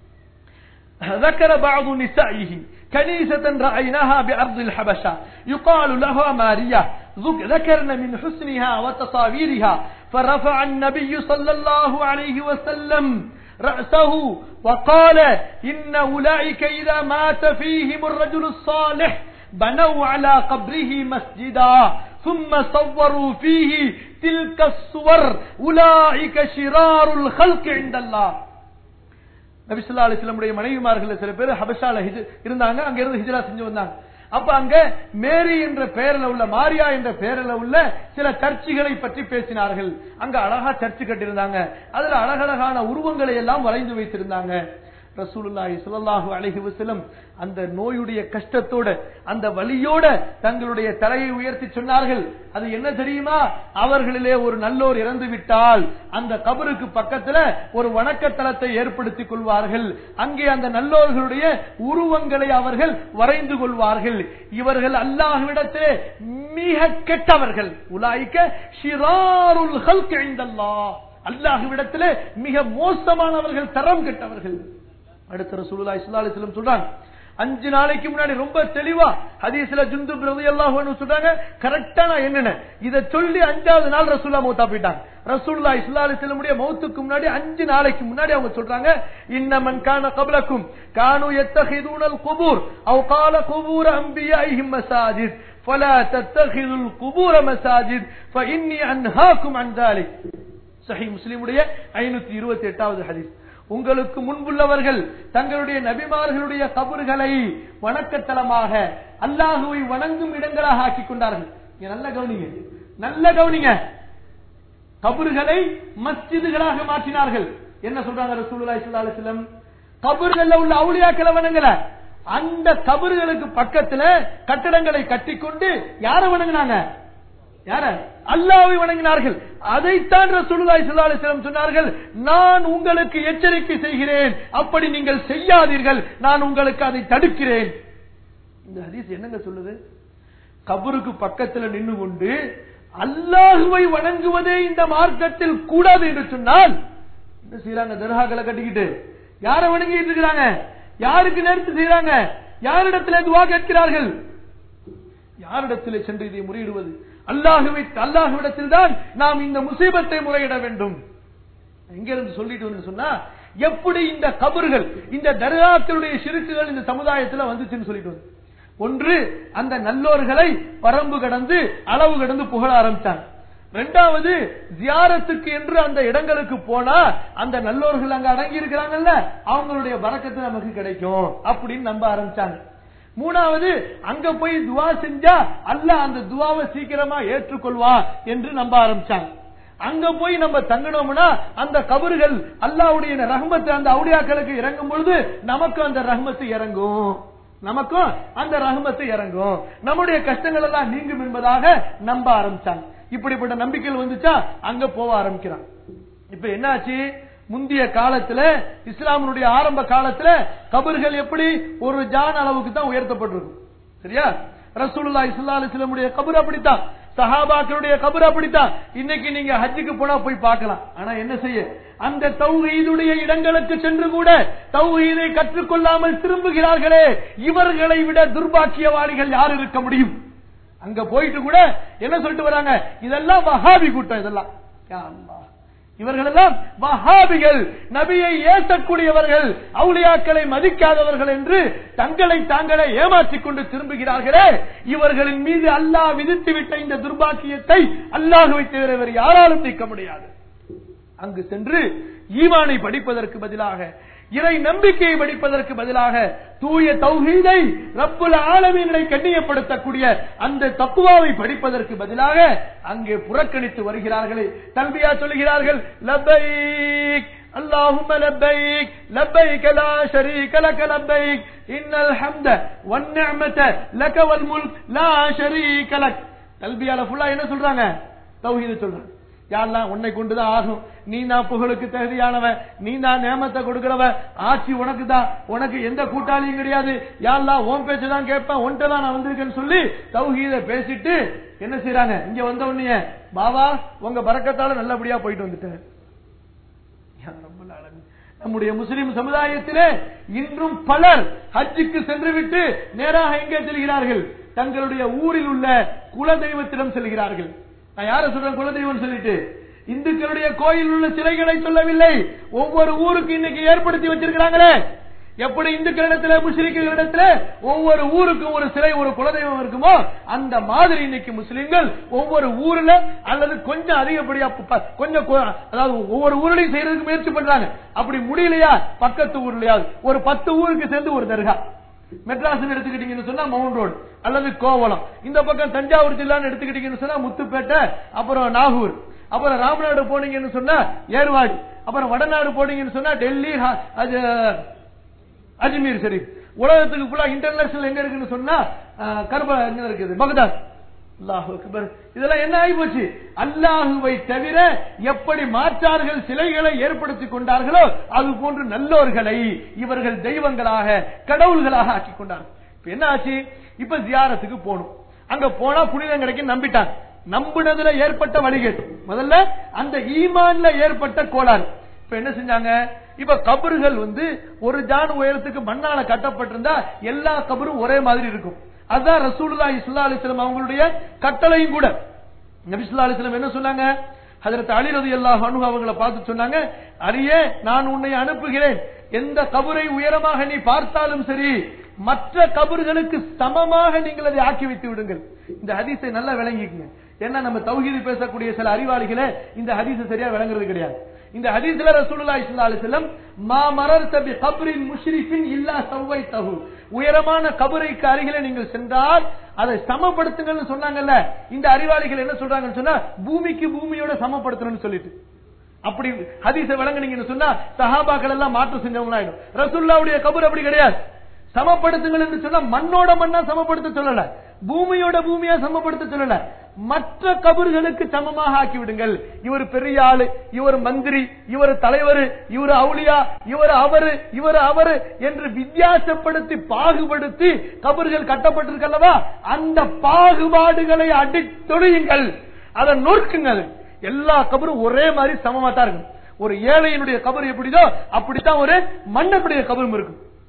ذكر بعض نسائه كنيسة رأيناها بأرض الحبشة يقال لها ماريا ذك- ذكرن من حسنها وتصاويرها فرفع النبي صلى الله عليه وسلم رأسه وقال إن أولئك إذا مات فيهم الرجل الصالح بنوا على قبره مسجدا ثم صوروا فيه تلك الصور أولئك شرار الخلق عند الله நபிசுல்லா அலிஸ்லமுடைய மனைவிமார்கள் சில பேர் ஹபஷால ஹிஜ்- இருந்தாங்க அங்க இருந்து ஹிஜ்ரா செஞ்சு வந்தாங்க அப்ப அங்க மேரி என்ற பெயரில் உள்ள மாரியா என்ற பெயரில் உள்ள சில சர்ச்சுகளை பற்றி பேசினார்கள் அங்க அழகா சர்ச்சு கட்டியிருந்தாங்க அதுல அழகழகான உருவங்களை எல்லாம் வரைந்து வைத்திருந்தாங்க ரசூலுல்லாஹி ஸல்லல்லாஹு அலைஹி வஸல்லம் அந்த நோயுடைய கஷ்டத்தோட அந்த வலியோட தங்களுடைய தலையை உயர்த்தி சொன்னார்கள் அது என்ன தெரியுமா அவர்களிலே ஒரு நல்லோர் இறந்து விட்டால் அந்த கபருக்கு பக்கத்துல ஒரு வணக்கத்தலத்தை ஏற்படுத்திக் கொள்வார்கள் அங்கே அந்த நல்லோர்களுடைய உருவங்களை அவர்கள் வரைந்து கொள்வார்கள் இவர்கள் அல்லாஹ்விடத்திலே மிக கெட்டவர்கள் உலாய்க்க ஷிராருல் ஹல்க் இந்தல்லாஹ் அல்லாஹ்விடத்திலே மிக மோசமானவர்கள் தரம் கெட்டவர்கள் அடுத்த ரசூலுல்லாஹி ஸல்லல்லாஹு அலைஹி வஸல்லம் சொல்றாங்க அஞ்சு நாளைக்கு முன்னாடி ரொம்ப தெளிவா ஹதீஸ்ல ஜுந்து ரலியல்லாஹு அன்ஹு சொல்றாங்க கரெக்டா நான் என்னென்ன இத சொல்லி அஞ்சாவது நாள் ரசூலுல்லாஹ் மௌத்தா போயிட்டாங்க ரசூலுல்லாஹி ஸல்லல்லாஹு அலைஹி வஸல்லம் உடைய மௌத்துக்கு முன்னாடி அஞ்சு நாளைக்கு முன்னாடி அவங்க சொல்றாங்க இன்னமன் கான கப்லக்கும் கானு யத்தஹிதுனல் குபூர் அவ் கால குபூர் அன்பியாஇஹிம் மசாஜித் فلا تتخذوا القبور مساجد فإني أنهاكم عن ذلك சஹி முஸ்லிமுடைய ஐநூத்தி இருபத்தி எட்டாவது ஹதீஸ் உங்களுக்கு முன்புள்ளவர்கள் தங்களுடைய நபிமார்களுடைய கபறுகளை வணக்கத்தலமாக அல்லாஹுவை வணங்கும் இடங்களாக ஆக்கிக் கொண்டார்கள் இங்க நல்ல கவனிங்க நல்ல கவனிங்க கபறுகளை மஸ்ஜிதுகளாக மாற்றினார்கள் என்ன சொல்றாங்க ரசூலுல்லாஹி ஸல்லல்லாஹு அலைஹி வஸல்லம் கபறுகள்ல உள்ள அவுலியாக்களை வணங்கல அந்த கபறுகளுக்கு பக்கத்துல கட்டடங்களை கட்டிக்கொண்டு யாரை வணங்குனாங்க யார அல்லாவை வணங்கினார்கள் அதைத்தான் ரசூலுல்லாஹி ஸல்லல்லாஹு அலைஹி வஸல்லம் சொன்னார்கள் நான் உங்களுக்கு எச்சரிக்கை செய்கிறேன் அப்படி நீங்கள் செய்யாதீர்கள் நான் உங்களுக்கு அதை தடுக்கிறேன் இந்த ஹதீஸ் என்னங்க சொல்லுது கபருக்கு பக்கத்துல நின்னு கொண்டு அல்லாஹுவை வணங்குவதே இந்த மார்க்கத்தில் கூடாது என்று சொன்னால் என்ன செய்யறாங்க தர்காக்களை கட்டிக்கிட்டு யாரை வணங்கிட்டு இருக்கிறாங்க யாருக்கு நேர்த்து செய்யறாங்க யாரிடத்துல துவா கேட்கிறார்கள் யாரிடத்திலே சென்று இதை முறையிடுவது அல்லாஹுவை அல்லாஹுவிடத்தில் தான் நாம் இந்த முசீபத்தை முறையிட வேண்டும் எங்க இருந்து சொல்லிட்டு வந்து சொன்னா எப்படி இந்த கபறுகள் இந்த தர்காக்களுடைய சிறுக்குகள் இந்த சமுதாயத்துல வந்துச்சுன்னு சொல்லிட்டு வந்து ஒன்று அந்த நல்லோர்களை பரம்பு கடந்து அளவு கடந்து புகழ ஆரம்பிச்சாங்க ரெண்டாவது ஜியாரத்துக்கு என்று அந்த இடங்களுக்கு போனா அந்த நல்லோர்கள் அங்க அடங்கி இருக்கிறாங்கல்ல அவங்களுடைய வரக்கத்து நமக்கு கிடைக்கும் அப்படின்னு நம்ப ஆரம்பிச்சாங்க மூணாவது அங்க போய் துவா செஞ்சா அல்லாஹ் அந்த துவாவை சீக்கிரமா ஏற்றுக்கொள்வா என்று நம்ப ஆரம்பிச்சாங்க அங்க போய் நம்ம தங்கினோம்னா அந்த கபறுகள் அல்லாவுடைய ரஹ்மத்து அந்த அவுடியாக்களுக்கு இறங்கும் பொழுது நமக்கு அந்த ரஹ்மத்து இறங்கும் நமக்கும் அந்த ரஹ்மத்து இறங்கும் நம்முடைய கஷ்டங்கள் எல்லாம் நீங்கும் என்பதாக நம்ப ஆரம்பிச்சாங்க இப்படிப்பட்ட நம்பிக்கைகள் வந்துச்சா அங்க போக ஆரம்பிக்கிறான் இப்ப என்னாச்சு முந்தைய காலத்துல இஸ்லாமினுடைய ஆரம்ப காலத்துல கபர்கள் எப்படி ஒரு ஜான் அளவுக்கு தான் உயர்த்தப்பட்டிருக்கும் சரியா ரசூலுல்லா இஸ்லா அலிஸ்லமுடைய கபர் அப்படித்தான் சஹாபாக்களுடைய கபர் அப்படித்தான் இன்னைக்கு நீங்க ஹஜ்ஜுக்கு போனா போய் பார்க்கலாம் ஆனா என்ன செய்ய அந்த தௌஹீதுடைய இடங்களுக்கு சென்று கூட தௌஹீதை கற்றுக்கொள்ளாமல் திரும்புகிறார்களே இவர்களை விட துர்பாக்கியவாளிகள் யார் இருக்க முடியும் அங்க போயிட்டு கூட என்ன சொல்லிட்டு வராங்க இதெல்லாம் வஹாபி கூட்டம் இதெல்லாம் யா அல்லாஹ். இவர்கள் எல்லாம் வஹாபிகள் நபியை ஏசக்கூடியவர்கள் அவுளியாக்களை மதிக்காதவர்கள் என்று தங்களை தாங்களே ஏமாற்றிக் கொண்டு திரும்புகிறார்களே இவர்களின் மீது அல்லாஹ் விதித்துவிட்ட இந்த துர்பாக்கியத்தை அல்லாஹுவை தவிர வேறு யாராலும் நீக்க முடியாது அங்கு சென்று ஈமானை படிப்பதற்கு பதிலாக இறை நம்பிக்கையை படிப்பதற்கு பதிலாக தூய தௌஹீதை ரப்புல் ஆலமீனை கண்ணியப்படுத்தக்கூடிய அந்த தக்குவாவை படிப்பதற்கு பதிலாக அங்கே புறக்கணித்து வருகிறார்களே தல்பியா சொல்கிறார்கள் லப்பைக் اللهم لبيك لبيك لا شريك لك لبيك إن الحمد والنعمة لك والملك لا شريك لك தல்பியால ஃபுல்லா என்ன சொல்றாங்க தௌஹீது சொல்றாங்க யாரெல்லாம் உன்னை கொண்டுதான் ஆகும் நீ தான் புகழுக்கு தகுதியானவன் நீ தான் நேமத்தை கொடுக்கிறவன் ஆட்சி உனக்கு தான் உனக்கு எந்த கூட்டாளியும் கிடையாது யாரெல்லாம் உன் பேச்சு தான் கேட்பேன் உன்கிட்ட தான் நான் வந்திருக்கேன்னு சொல்லி தௌஹீத பேசிட்டு என்ன செய்யறாங்க இங்க வந்த உடனே பாபா உங்க பறக்கத்தால நல்லபடியா போயிட்டு வந்துட்டேன் யா ரப்பல் ஆலமீன். நம்முடைய முஸ்லிம் சமுதாயத்திலே இன்றும் பலர் ஹஜ்ஜுக்கு சென்றுவிட்டு நேராக எங்கே செல்கிறார்கள் தங்களுடைய ஊரில் உள்ள குலதெய்வத்திடம் செல்கிறார்கள் நான் யார சொல்றேன் குலதெய்வம் சொல்லிட்டு இந்துக்களுடைய கோயில் உள்ள சிலைகளை சொல்லவில்லை ஒவ்வொரு ஊருக்கு இன்னைக்கு ஏற்படுத்தி வச்சிருக்கிறாங்களே எப்படி இந்துக்களிடத்துல முஸ்லிம்களிடத்துல ஒவ்வொரு ஊருக்கும் ஒரு சிலை ஒரு குலதெய்வம் இருக்குமோ அந்த மாதிரி இன்னைக்கு முஸ்லிம்கள் ஒவ்வொரு ஊர்ல அல்லது கொஞ்சம் அதிகப்படியா ப- கொஞ்சம் கொ- அதாவது ஒவ்வொரு ஊர்லயும் செய்யறதுக்கு முயற்சி பண்றாங்க அப்படி முடியலையா பக்கத்து ஊர்லயாவது ஒரு பத்து ஊருக்கு சேர்ந்து ஒரு தர்கா மெட்ராஸ் எடுத்துக்கிட்டீங்கன்னு சொன்னா மவுண்ட் ரோடு அல்லது கோவளம் இந்த பக்கம் தஞ்சாவூர் ஜில்லான்னு எடுத்துக்கிட்டீங்கன்னு சொன்னா முத்துப்பேட்டை அப்புறம் நாகூர் அப்புறம் ராமநாடு போனீங்கன்னு சொன்னா ஏர்வாடி அப்புறம் வடநாடு போனீங்கன்னு சொன்னா டெல்லி ஹா- அது அஜ்மீர் சரி உலகத்துக்கு ஃபுல்லா இன்டர்நேஷனல் எங்க இருக்குன்னு சொன்னா அஹ், கர்பா எங்க இருக்குது பகதாத் அல்லாஹ் அக்பர் இதெல்லாம் என்ன ஆகி போச்சு அல்லாஹுவை தவிர எப்படி மாற்றார்கள் சிலைகளை ஏற்படுத்திக் கொண்டார்களோ அது போன்று நல்லோர்களை இவர்கள் தெய்வங்களாக கடவுள்களாக ஆக்கி கொண்டார்கள் இப்ப என்ன ஆச்சு இப்ப ஜியாரத்துக்கு போகணும் அங்க போனா புனிதம் கிடைக்கும் நம்பிட்டாங்க நம்பினதுல ஏற்பட்ட வழிகேடு முதல்ல அந்த ஈமான்ல ஏற்பட்ட கோளாறு இப்ப என்ன செஞ்சாங்க இப்ப கபறுகள் வந்து ஒரு ஜான் உயரத்துக்கு மண்ணால கட்டப்பட்டிருந்தா எல்லா கபரும் ஒரே மாதிரி இருக்கும் அதுதான் ரசூலுல்லாஹி ஸல்லல்லாஹு அலைஹி வஸல்லம் அவங்களுடைய கட்டளையும் கூட நபி ஸல்லல்லாஹு அலைஹி வஸல்லம் என்ன சொன்னாங்க ஹஜரத் அலி ரலியல்லாஹு அன்ஹு அவங்கள பார்த்து சொன்னாங்க அலியே நான் உன்னை அனுப்புகிறேன் எந்த கபரை உயரமாக நீ பார்த்தாலும் சரி மற்ற கபர்களுக்கு சமமாக நீங்கள் அதை ஆக்கி வைத்து விடுங்கள் இந்த ஹதீஸை நல்லா விளங்கிக்கங்க ஏன்னா நம்ம தௌஹீது பேசக்கூடிய சில அறிவாளிகளே இந்த ஹதீஸை சரியா விளங்குறது கிடையாது இந்த ஹதீஸ்ல ரசூலுல்லாஹி ஸல்லல்லாஹு அலைஹி வஸல்லம் மா மரர்த பி கப்ரின் முஷ்ரிஃபின் இல்லா சவைத்தஹு உயரமான கபரைக்கு அருகிலே நீங்கள் சென்றால் அதை சமப்படுத்துங்கள்னு சொன்னாங்கல்ல இந்த அறிவாளிகள் என்ன சொல்றாங்கன்னு சொன்னா பூமிக்கு பூமியோட சமப்படுத்தணும்னு சொல்லிட்டு அப்படி ஹதீஸ விளங்குனீங்கன்னு சொன்னா சஹாபாக்கள் எல்லாம் மாற்றம் செஞ்சவங்க ஆயிடும் ரசூல்லாவுடைய கபர் அப்படி கிடையாது சமப்படுத்துங்கள் என்று சொன்னா மண்ணோட மண்ணா சமப்படுத்த சொல்லல பூமியோட பூமியா சமப்படுத்த சொல்லல மற்ற கபர்களுக்கு சமமாக ஆக்கி விடுங்கள் இவர் பெரிய ஆளு இவர் மந்திரி இவர் தலைவர் இவர் அவுளியா இவர் அவரு இவர் அவரு என்று வித்தியாசப்படுத்தி பாகுபடுத்தி கபர்கள் கட்டப்பட்டிருக்கல்லவா அந்த பாகுபாடுகளை அடித்தொழியுங்கள் அதை நொறுக்குங்கள் எல்லா கபரும் ஒரே மாதிரி சமமா தான் இருக்கும் ஒரு ஏழையினுடைய கபர் எப்படிதோ அப்படித்தான் ஒரு மன்னனுடைய கபரும் இருக்கும்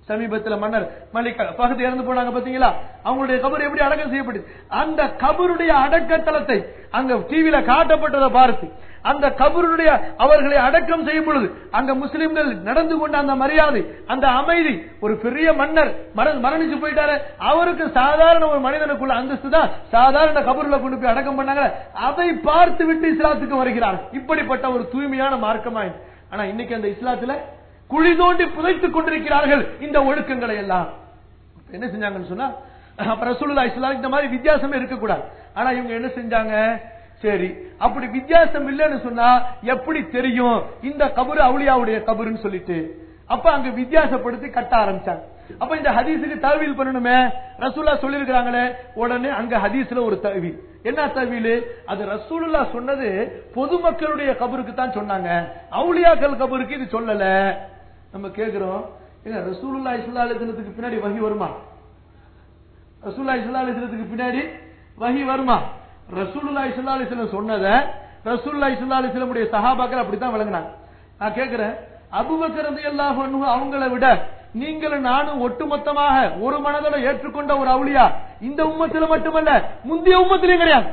சமீபத்தில் மன்னர் மலிக் பகுதி இறந்து போனாங்க பாத்தீங்களா அவங்களுடைய கபர் எப்படி அடக்கம் செய்யப்பட்டது அந்த கபருடைய அடக்கத்தலத்தை அங்க டிவியில காட்டப்பட்டதை பார்த்து அந்த கபருடைய அவர்களை அடக்கம் செய்யும் பொழுது அங்க முஸ்லிம்கள் நடந்து கொண்ட அந்த மரியாதை அந்த அமைதி ஒரு பெரிய மன்னர் மர- மரணிச்சு போயிட்டாரு அவருக்கு சாதாரண ஒரு மனிதனுக்குள்ள அந்தஸ்து தான் சாதாரண கபருல கொண்டு போய் அடக்கம் பண்ணாங்க அதை பார்த்து விட்டு இஸ்லாத்துக்கு வருகிறார்கள் இப்படிப்பட்ட ஒரு தூய்மையான மார்க்கமா இது. ஆனா இன்னைக்கு அந்த இஸ்லாத்துல குழி தோண்டி புதைத்துக் கொண்டிருக்கிறார்கள் இந்த ஒழுக்கங்களை எல்லாம் என்ன செஞ்சாங்கன்னு சொன்னா அப்ப ரசூலுல்லாஹி ஸல்லல்லாஹு இந்த மாதிரி வித்தியாசமே இருக்கக்கூடாது ஆனா இவங்க என்ன செஞ்சாங்க சரி அப்படி வித்தியாசம் இல்லைன்னு சொன்னா எப்படி தெரியும் இந்த கபரு அவுளியாவுடைய கபருன்னு சொல்லிட்டு அப்ப அங்க வித்தியாசப்படுத்தி கட்ட ஆரம்பிச்சாங்க அப்ப இந்த ஹதீஸுக்கு தவில் பண்ணணுமே ரசூல்லா சொல்லிருக்காங்களே உடனே அங்க ஹதீஸ்ல ஒரு தவில் என்ன தவில் அது ரசூலுல்லா சொன்னது பொதுமக்களுடைய கபருக்கு தான் சொன்னாங்க அவுளியாக்கள் கபருக்கு இது சொல்லல நம்ம கேக்குறோம் ஏங்க ரசூலுல்லா இஸ்லாத்துக்கு பின்னாடி வகி வருமா ரசூல்லா இஸ்லாத்துக்கு பின்னாடி வகி வருமா ரசூலுல்லா இஸ்லாலிஸ்லம் சொன்னத ரசூல்லா இஸ்லாலிஸ்லமுடைய சஹாபாக்கள் அப்படித்தான் விளங்குனாங்க நான் கேக்குறேன் அபுபக்கர் ரலியல்லாஹு அன்ஹு அவங்களை விட நீங்களும் நானும் ஒட்டுமொத்தமாக ஒரு மனதோட ஏற்றுக்கொண்ட ஒரு அவுளியா இந்த உம்மத்துல மட்டுமல்ல முந்தைய உம்மத்திலையும் கிடையாது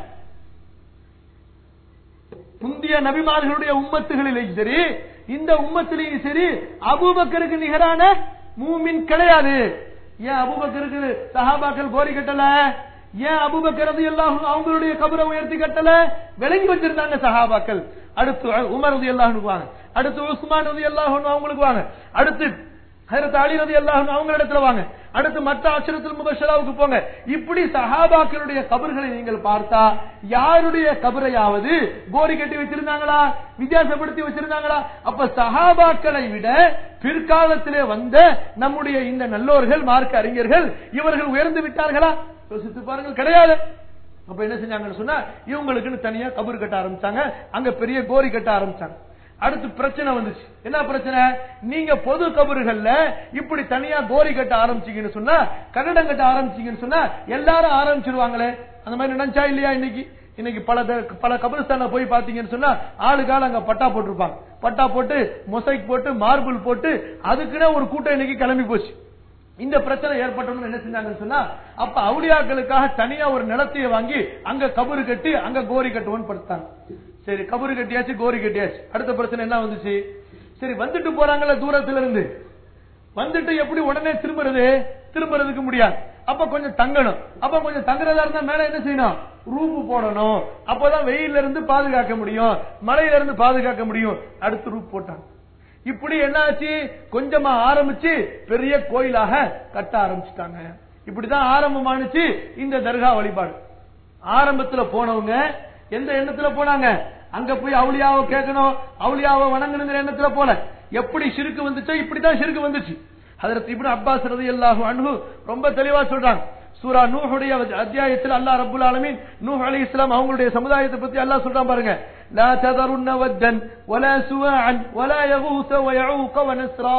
முந்தைய நபிமார்களுடைய உம்மத்துகளிலேயும் சரி இந்த உம்மத்திலையும் சரி அபூபக்கருக்கு நிகரான மூமின் கிடையாது ஏன் அபூபக்கருக்கு சஹாபாக்கள் கோரி கட்டல ஏன் அபூபக்கர் ரலியல்லாஹு அன்ஹு அவங்களுடைய கபரை உயர்த்தி கட்டல விளங்கி வச்சிருந்தாங்க சஹாபாக்கள் அடுத்து உமர் ரலியல்லாஹு வாங்க அடுத்து உஸ்மான் ரலியல்லாஹு அன்ஹு அவங்களுக்கு வாங்க அடுத்து ஹஜரத் அலி ரலியல்லாஹு அன்ஹு அவங்க இடத்துல வாங்க அடுத்து மற்ற அச்சரத்தில் முபஷராவுக்கு போங்க இப்படி சஹாபாக்களுடைய கபர்களை நீங்கள் பார்த்தா யாருடைய கபரையாவது கோரி கட்டி வச்சிருந்தாங்களா வித்தியாசப்படுத்தி வச்சிருந்தாங்களா அப்ப சஹாபாக்களை விட பிற்காலத்திலே வந்த நம்முடைய இந்த நல்லோர்கள் மார்க்க அறிஞர்கள் இவர்கள் உயர்ந்து விட்டார்களா யோசித்து பாருங்கள் கிடையாது அப்ப என்ன செஞ்சாங்கன்னு சொன்னா இவங்களுக்குன்னு தனியா கபர் கட்ட ஆரம்பிச்சாங்க அங்க பெரிய கோரி கட்ட ஆரம்பிச்சாங்க அடுத்து பிரச்சனை வந்துச்சு என்ன பிரச்சனை நீங்க பொது கபறுகள்ல இப்படி தனியா கோரி கட்ட ஆரம்பிச்சீங்கன்னு சொன்னா கன்னடம் கட்ட ஆரம்பிச்சீங்கன்னு சொன்னா எல்லாரும் ஆரம்பிச்சிருவாங்களே அந்த மாதிரி நினைச்சா இல்லையா இன்னைக்கு இன்னைக்கு பல த- பல கபிரஸ்தான போய் பாத்தீங்கன்னு சொன்னா ஆளுக்கால அங்க பட்டா போட்டிருப்பாங்க பட்டா போட்டு மொசைக் போட்டு மார்பிள் போட்டு அதுக்குன்னு ஒரு கூட்டம் இன்னைக்கு கிளம்பி போச்சு இந்த பிரச்சனை ஏற்பட்டோம்னு என்ன செஞ்சாங்கன்னு சொன்னா அப்ப அவுளியாக்களுக்காக தனியா ஒரு நிலத்தைய வாங்கி அங்க கபரு கட்டி அங்க கோரி கட்டுவோன்னு படுத்தாங்க சரி கபரு கட்டியாச்சு கோரி கட்டியாச்சு அடுத்த பிரச்சனை என்ன வந்துச்சு சரி வந்துட்டு போறாங்கல்ல தூரத்துல இருந்து வந்துட்டு எப்படி உடனே திரும்புறது திரும்புறதுக்கு முடியாது அப்ப கொஞ்சம் தங்கணும் அப்ப கொஞ்சம் தங்குறதா இருந்தா மேல என்ன செய்யணும் ரூபு போடணும் அப்பதான் வெயில்ல இருந்து பாதுகாக்க முடியும் மழையில இருந்து பாதுகாக்க முடியும் அடுத்து ரூப் போட்டாங்க இப்படி என்னாச்சு கொஞ்சமா ஆரம்பிச்சு பெரிய கோயிலாக கட்ட ஆரம்பிச்சுட்டாங்க இப்படிதான் ஆரம்பமானுச்சு இந்த தர்கா வழிபாடு ஆரம்பத்துல போனவங்க எந்த எண்ணத்துல போனாங்க அங்க போய் அவுளியாவை கேட்கணும் அவுளியாவை வணங்கணுங்கிற எண்ணத்துல போல எப்படி சிறுக்கு வந்துச்சோ இப்படிதான் சிறுக்கு வந்துச்சு ஹதரத் இப்னு அப்பாஸ் ரலியல்லாஹு அன்ஹு ரொம்ப தெளிவா சொல்றாங்க சூரா நூஹுடைய அத்தியாயத்தில் அல்லாஹ் ரப்பல் ஆலமீன் நூஹ் அலைஹிஸ்ஸலாம் அவங்களுடைய சமுதாயத்தை பத்தி அல்லாஹ் சொல்றான் பாருங்க லா ததருன்ன வத்தன் வலா சுவாஅன் வலா யகூஸ வயஊக வனஸ்ரா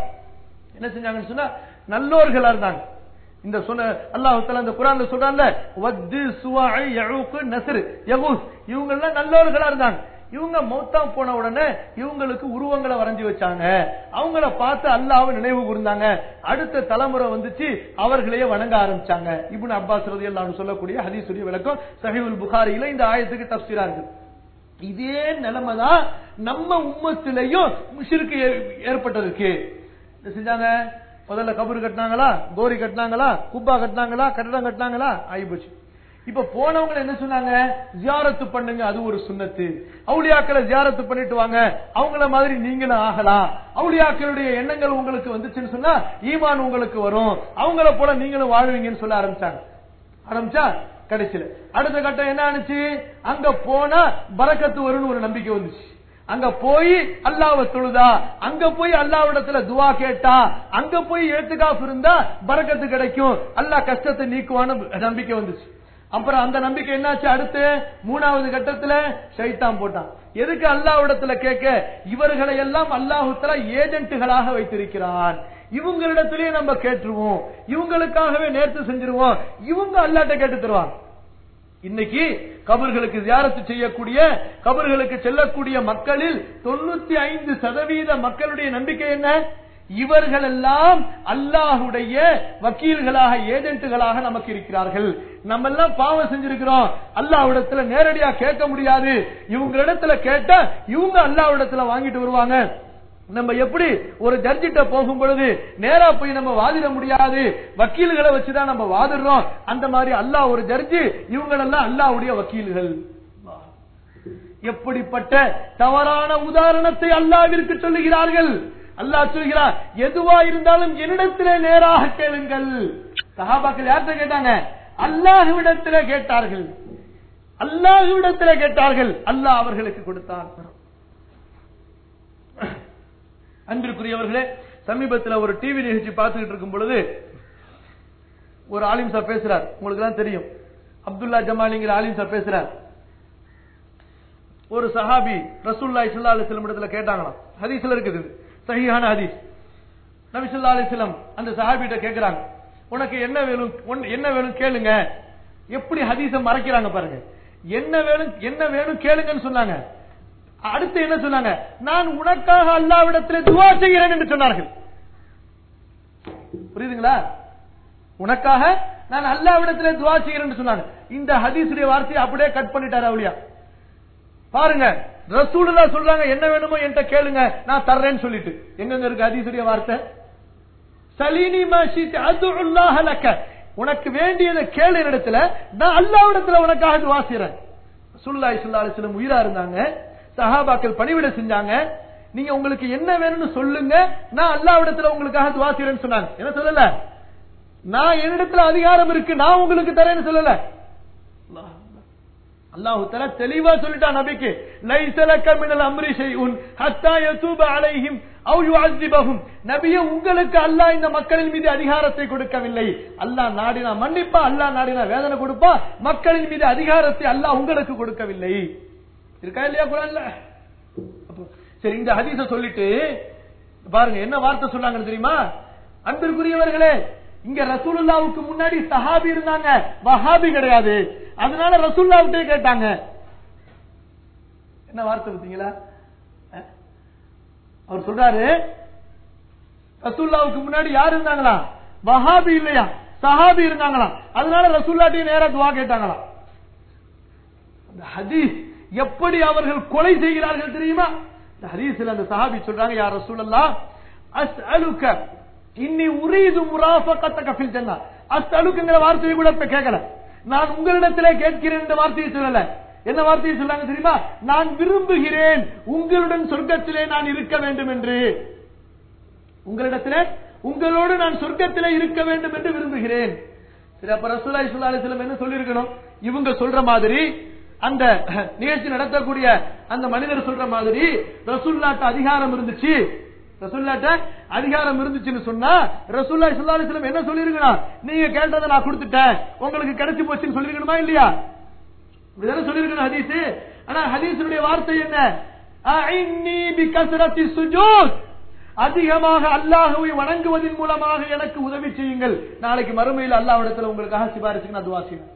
என்ன செஞ்சாங்கன்னு சொன்னா நல்லோர்களா இருந்தாங்க இந்த சொன்ன அல்லாஹ் தஆலா இந்த குர்ஆன்ல சொல்றான்ல வத்து சுவாஇ யஊக் நஸ்ர் யகூஸ் இவங்க எல்லாம் நல்லோர்களா இருந்தாங்க இவங்க மௌத்தா போன உடனே இவங்களுக்கு உருவங்களை வரைஞ்சு வச்சாங்க அவங்கள பார்த்து அல்லாஹ்வை நினைவு கூர்ந்தாங்க அடுத்த தலைமுறை வந்துச்சு அவர்களையே வணங்க ஆரம்பிச்சாங்க இப்னு அப்பாஸ் ரலியல்லாஹு சொல்லக்கூடிய ஹதீஸுடைய விளக்கம் சஹீஹுல் புகாரியில இந்த ஆயத்துக்கு தஃப்சீரா இருக்கு இதே நிலைமை தான் நம்ம உம்மத்திலையும் முஷிருக்கு ஏற்பட்டதுக்கு என்ன செஞ்சாங்க முதல்ல கபர் கட்டினாங்களா கோரி கட்டினாங்களா குப்பா கட்டினாங்களா கட்டடம் கட்டினாங்களா ஆயிப்போச்சு இப்ப போனவங்க என்ன சொன்னாங்க ஜியாரத்து பண்ணுங்க அது ஒரு சுண்ணத்து அவுளியாக்களை ஜியாரத்து பண்ணிட்டு வாங்க அவங்கள மாதிரி நீங்களும் ஆகலாம் அவுளியாக்களுடைய எண்ணங்கள் உங்களுக்கு வந்துச்சுன்னு சொன்னா ஈமான் உங்களுக்கு வரும் அவங்கள போல நீங்களும் வாழ்வீங்கன்னு சொல்ல ஆரம்பிச்சாங்க ஆரம்பிச்சா கடைசியில அடுத்த கட்டம் என்ன ஆனிச்சு அங்க போனா பரக்கத்து வரும்னு ஒரு நம்பிக்கை வந்துச்சு அங்க போய் அல்லாஹ்வை தொழுதா அங்க போய் அல்லாஹ்விடத்துல துவா கேட்டா அங்க போய் ஏத்துக்காப்பு இருந்தா பரக்கத்து கிடைக்கும் அல்லாஹ் கஷ்டத்தை நீக்குவான்னு நம்பிக்கை வந்துச்சு அப்புறம் அந்த நம்பிக்கை என்னாச்சு அடுத்து மூணாவது கட்டத்துல ஷைத்தான் போட்டான் எதுக்கு அல்லாஹ்விடத்துல கேட்க இவர்களை எல்லாம் அல்லாஹுத்தலா ஏஜென்ட்டுகளாக வைத்திருக்கிறான் இவங்களிடத்திலேயே நம்ம கேட்டுருவோம் இவங்களுக்காகவே நேர்த்து செஞ்சிருவோம் இவங்க அல்லாட்ட கேட்டு தருவாங்க இன்னைக்கு கபர்களுக்கு ஜியாரத்து செய்யக்கூடிய கபர்களுக்கு செல்லக்கூடிய மக்களில் தொண்ணூத்தி ஐந்து சதவீத மக்களுடைய நம்பிக்கை என்ன இவர்கள் எல்லாம் அல்லாஹுடைய வக்கீல்களாக ஏஜென்ட்டுகளாக நமக்கு இருக்கிறார்கள் நம்ம எல்லாம் பாவம் செஞ்சிருக்கிறோம் அல்லாஹ்விடத்துல நேரடியா கேட்க முடியாது இவங்க இடத்துல கேட்டா இவங்க அல்லாஹ்விடத்துல வாங்கிட்டு வருவாங்க நம்ம எப்படி ஒரு ஜட்ஜிட்ட போகும் பொழுது நேரா போய் நம்ம வாதிட முடியாது வக்கீல்களை வச்சுதான் நம்ம வாதிடுறோம் அந்த மாதிரி அல்லாஹ் ஒரு ஜட்ஜி இவங்களெல்லாம் அல்லாஹ்வுடைய வக்கீல்கள் எப்படிப்பட்ட தவறான உதாரணத்தை அல்லாவிற்கு சொல்லுகிறார்கள் அல்லாஹ் சொல்கிறார் எதுவா இருந்தாலும் என்னிடத்திலே நேராக கேளுங்கள் சஹாபாக்கள் யார்கிட்ட கேட்டாங்க அல்லாஹ்விடத்திலே கேட்டார்கள் அல்லாஹ்விடத்திலே கேட்டார்கள் அல்லாஹ் அவர்களுக்கு கொடுத்தான் அன்பிற்குரியவர்களே சமீபத்தில் ஒரு டிவி நிகழ்ச்சி பார்த்துக்கிட்டு இருக்கும் பொழுது ஒரு ஆலிம் சார் பேசுறார் உங்களுக்கு தான் தெரியும் அப்துல்லா ஜமாலிங்கிற ஆலிம் சார் பேசுறார் ஒரு சஹாபி ரசூல்லா இஸ்லா அலிஸ்லம் இடத்துல கேட்டாங்களாம் ஹதீஸ்ல இருக்குது சஹீஹான ஹதீஸ் நபி ஸல்லல்லாஹு அலைஹி வஸல்லம் அந்த சஹாபிட்ட கேக்குறாங்க உனக்கு என்ன வேணும் உன்- என்ன வேணும் கேளுங்க எப்படி ஹதீஸ மறைக்கிறாங்க பாருங்க என்ன வேணும் என்ன வேணும் கேளுங்கன்னு சொன்னாங்க அடுத்து என்ன சொன்னாங்க நான் உனக்காக அல்லாவிடத்தில் துவா செய்கிறேன் என்று சொன்னார்கள் புரியுதுங்களா உனக்காக நான் அல்லாவிடத்தில் துவா செய்கிறேன் என்று சொன்னாங்க இந்த ஹதீஸுடைய வார்த்தையை அப்படியே கட் பண்ணிட்டாரு அவளியா பாருங்க ரசூலுல்லா சொல்றாங்க என்ன வேணுமோ என்கிட்ட கேளுங்க நான் தர்றேன்னு சொல்லிட்டு எங்கங்க இருக்கு ஹதீஸுடைய வார்த்தை சலீனி மஷித் அதுல்லாஹ லக்க உனக்கு வேண்டியதை கேளு இடத்துல நான் அல்லாஹ்விடத்துல உனக்காக துவா செய்றேன் ரசூலுல்லாஹி ஸல்லல்லாஹு அலைஹி வஸல்லம் உயிரா இருந்தாங்க சஹாபாக்கள் பணிவிட செஞ்சாங்க நீங்க உங்களுக்கு என்ன வேணும்னு சொல்லுங்க நான் அல்லாஹ்விடத்துல உங்களுக்காக துவா செய்றேன்னு சொன்னாங்க என்ன சொல்லல நான் என்னிடத்துல அதிகாரம் இருக்கு நான் உங்களுக்கு தரேன்னு சொல்லல அல்லாஹ் அல்லாஹு தஆலா தெளிவா சொல்லிட்டான் நபிக்கு லைஸ லக்க மினல் அம்ரி ஷைஉன் ஹத்தா யதூப அலைஹிம் அவ் யுஅذிபஹும் நபியே உங்களுக்கு அல்லாஹ் இந்த மக்களின் மீது அதிகாரத்தை கொடுக்கவில்லை அல்லாஹ் நாடினா மன்னிப்பா அல்லாஹ் நாடினா வேதனை கொடுப்பா மக்களின் மீது அதிகாரத்தை அல்லாஹ் உங்களுக்கு கொடுக்கவில்லை இருக்கா இல்லையா குரான்ல அப்போ, சரி இந்த ஹதீஸ சொல்லிட்டு பாருங்க என்ன வார்த்தை சொன்னாங்கன்னு தெரியுமா அன்பிற்குரியவர்களே இங்க ரசூலுல்லாவுக்கு முன்னாடி சஹாபி இருந்தாங்க வஹாபி கிடையாது அதனால ரசூல்லாவிட்டே கேட்டாங்க என்ன வார்த்தை பார்த்தீங்களா அஹ்? அவர் சொல்றாரு ரசூல்லாவுக்கு முன்னாடி யார் இருந்தாங்களா வஹாபி இல்லையா சஹாபி இருந்தாங்களா அதனால ரசூல்லாட்டையும் நேரா துவா கேட்டாங்களாம் அந்த ஹதீஸ் எப்படி அவர்கள் கொலை செய்கிறார்கள் தெரியுமா இந்த ஹதீஸ்ல அந்த சஹாபி சொல்றாங்க யார் ரசூலல்லாஹ் அஸ்அலுக இன்னி உரீது முராஃபகத்தக ஃபில் ஜன்னah அஸ்அலுக்குங்கிற வார்த்தையை கூட இப்ப கேட்கல நான் உங்களிடத்திலே கேட்கிறேன் என்ற வார்த்தையை சொல்லல என்ன வார்த்தையை சொல்லாங்க தெரியுமா நான் விரும்புகிறேன் உங்களுடன் சொர்க்கத்திலே நான் இருக்க வேண்டும் என்று உங்களிடத்திலே உங்களோடு நான் சொர்க்கத்திலே இருக்க வேண்டும் என்று விரும்புகிறேன் சரி அப்ப ரசூலாய் சுல்லா அலிஸ்லம் என்ன சொல்லியிருக்கணும் இவங்க சொல்ற மாதிரி அந்த நிகழ்ச்சி நடத்தக்கூடிய அந்த மனிதர் சொல்ற மாதிரி ரசூல்லாட்ட அதிகாரம் இருந்துச்சு ரசூல்லாட்ட அதிகாரம் இருந்துச்சுன்னு சொன்னா ரசூல்லாய் சுல்லா அலிஸ்லம் என்ன சொல்லிருக்கணும் நீங்க கேட்டதை நான் கொடுத்துட்டேன் உங்களுக்கு கிடைச்சு போச்சுன்னு சொல்லிருக்கணுமா இல்லையா இப்படிதானே சொல்லிருக்கணும் ஹதீஸ் ஆனா ஹதீஸுடைய வார்த்தை என்ன அஇன்னி பிகஸ்ரத்தி சுஜூத் அதிகமாக அல்லாஹ்வை வணங்குவதன் மூலமாக எனக்கு உதவி செய்யுங்கள் நாளைக்கு மறுமையில் அல்லாஹ்விடத்துல உங்களுக்காக சிபாரிசுக்கு நான் துவா செய்வேன்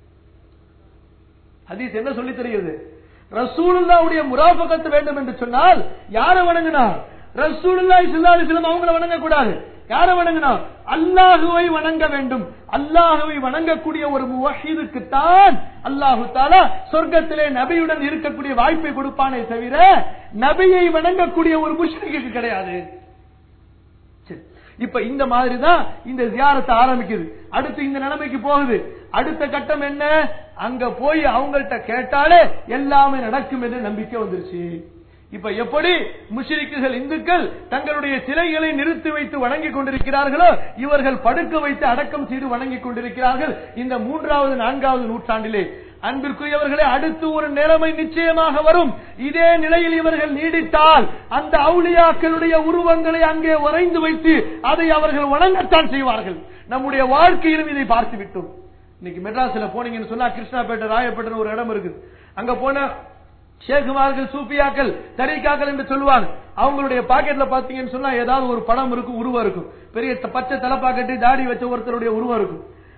ஹதீஸ் என்ன சொல்லி தெரிகிறது ரசூலுல்லாவுடைய முராபகத்து வேண்டும் என்று சொன்னால் யாரை வணங்கினா ரசூலுல்லாஹி ஸல்லல்லாஹு அலைஹி வஸல்லம் அவங்கள வணங்க கூடாது யாரை வணங்கணும் அல்லாஹுவை வணங்க வேண்டும் அல்லாஹுவை வணங்கக்கூடிய ஒரு முவஹீதுக்கு தான் அல்லாஹு தாலா சொர்க்கத்திலே நபியுடன் இருக்கக்கூடிய வாய்ப்பை கொடுப்பானே தவிர நபியை வணங்கக்கூடிய ஒரு முஷ்ரிக்கு கிடையாது சரி. இப்ப இந்த மாதிரி தான் இந்த ஜியாரத்தை ஆரம்பிக்குது அடுத்து இந்த நிலைமைக்கு போகுது அடுத்த கட்டம் என்ன அங்க போய் அவங்கள்ட்ட கேட்டாலே எல்லாமே நடக்கும் என்று நம்பிக்கை வந்துருச்சு இப்ப எப்படி முஷ்ரிக்குகள் இந்துக்கள் தங்களுடைய சிலைகளை நிறுத்தி வைத்து வணங்கிக் கொண்டிருக்கிறார்களோ இவர்கள் படுக்க வைத்து அடக்கம் செய்து வணங்கிக் கொண்டிருக்கிறார்கள் இந்த மூன்றாவது நான்காவது நூற்றாண்டிலே அன்பிற்குரியவர்களே அடுத்து ஒரு நிலைமை நிச்சயமாக வரும் இதே நிலையில் இவர்கள் நீடித்தால் அந்த அவுளியாக்களுடைய உருவங்களை அங்கே வரைந்து வைத்து அதை அவர்கள் வணங்கத்தான் செய்வார்கள் நம்முடைய வாழ்க்கையிலும் இதை பார்த்து விட்டோம் இன்னைக்கு மெட்ராஸ்ல போனீங்கன்னு சொன்னா கிருஷ்ணாபேட்டை ராயப்பேட்டை ஒரு இடம் இருக்குது அங்க போன ஷேகுமார்கள் சூப்பியாக்கள் தரீக்காக்கள் என்று சொல்லுவாங்க அவங்களுடைய பாக்கெட்ல பாத்தீங்கன்னு சொன்னா ஏதாவது ஒரு படம் இருக்கும் உருவம் இருக்கும் பெரிய த- பச்சை தலைப்பாக்கெட்டு தாடி வச்ச ஒருத்தருடைய உருவம் இருக்கும்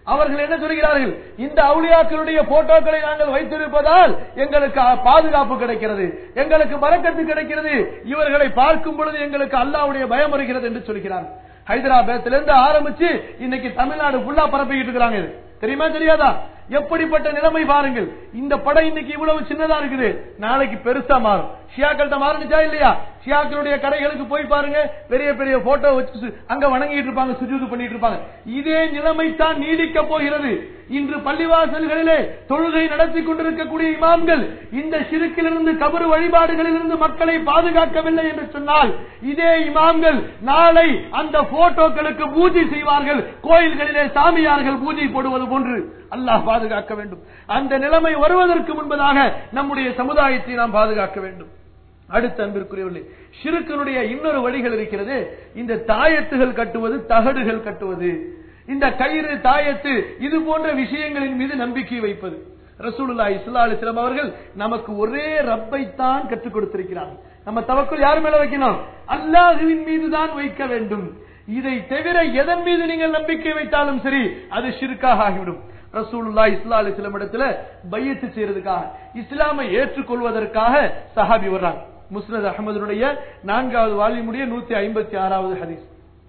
அவர்கள் என்ன சொல்கிறார்கள் இந்த அவுளியாக்களுடைய போட்டோக்களை நாங்கள் வைத்திருப்பதால் எங்களுக்கு அ- பாதுகாப்பு கிடைக்கிறது எங்களுக்கு பறக்கத்து கிடைக்கிறது இவர்களை பார்க்கும் பொழுது எங்களுக்கு அல்லாவுடைய பயம் வருகிறது என்று சொல்கிறார்கள் ஹைதராபாத்ல இருந்து ஆரம்பிச்சு இன்னைக்கு தமிழ்நாடு ஃபுல்லா பரப்பிக்கிட்டு இருக்கிறாங்க இது தெரியுமா தெரியாதா எப்படிப்பட்ட நிலைமை பாருங்கள் இந்த படம் இன்னைக்கு இவ்வளவு சின்னதா இருக்குது நாளைக்கு பெருசா மாறும் ஷியாக்கள்கிட்ட மாறுனுச்சா இல்லையா ஷியாக்களுடைய கடைகளுக்கு போய் பாருங்க பெரிய பெரிய போட்டோ வச்சு சு- அங்க வணங்கிட்டு இருப்பாங்க சுஜூது பண்ணிட்டு இருப்பாங்க இதே நிலைமை தான் நீடிக்க போகிறது இன்று பள்ளிவாசல்களிலே தொழுகை நடத்தி கொண்டிருக்கக்கூடிய இமாம்கள் இந்த சிறுக்கிலிருந்து கபரு வழிபாடுகளிலிருந்து மக்களை பாதுகாக்கவில்லை என்று சொன்னால் இதே இமாம்கள் நாளை அந்த போட்டோக்களுக்கு பூஜை செய்வார்கள் கோயில்களிலே சாமியார்கள் பூஜை போடுவது போன்று அல்லாஹ் பாதுகாக்க வேண்டும் அந்த நிலைமை வருவதற்கு முன்பதாக நம்முடைய சமுதாயத்தை நாம் பாதுகாக்க வேண்டும் அடுத்த அன்பிற்குரியவர்களே ஷிருக்கினுடைய இன்னொரு வழிகள் இருக்கிறது இந்த தாயத்துகள் கட்டுவது தகடுகள் கட்டுவது இந்த கயிறு தாயத்து இது போன்ற விஷயங்களின் மீது நம்பிக்கை வைப்பது ரசூலுல்லாஹி ஸல்லல்லாஹு அலைஹி வஸல்லம் அவர்கள் நமக்கு ஒரே ரப்பை தான் கற்றுக் கொடுத்திருக்கிறார்கள் நம்ம தவக்குள் யார் மேல வைக்கணும் அல்லாஹுவின் மீது தான் வைக்க வேண்டும் இதை தவிர எதன் மீது நீங்கள் நம்பிக்கை வைத்தாலும் சரி அது ஷிர்காக ஆகிவிடும் ரசூலுல்லாஹி ஸல்லல்லாஹு அலைஹி வஸல்லம் இடத்துல பையத்து செய்யறதுக்காக இஸ்லாமை ஏற்றுக்கொள்வதற்காக சஹாபி வர்றாங்க முஸ்னத் அகமதுடைய நான்காவது வால்யூமுடைய நூத்தி ஐம்பத்தி ஆறாவது ஹதீஸ்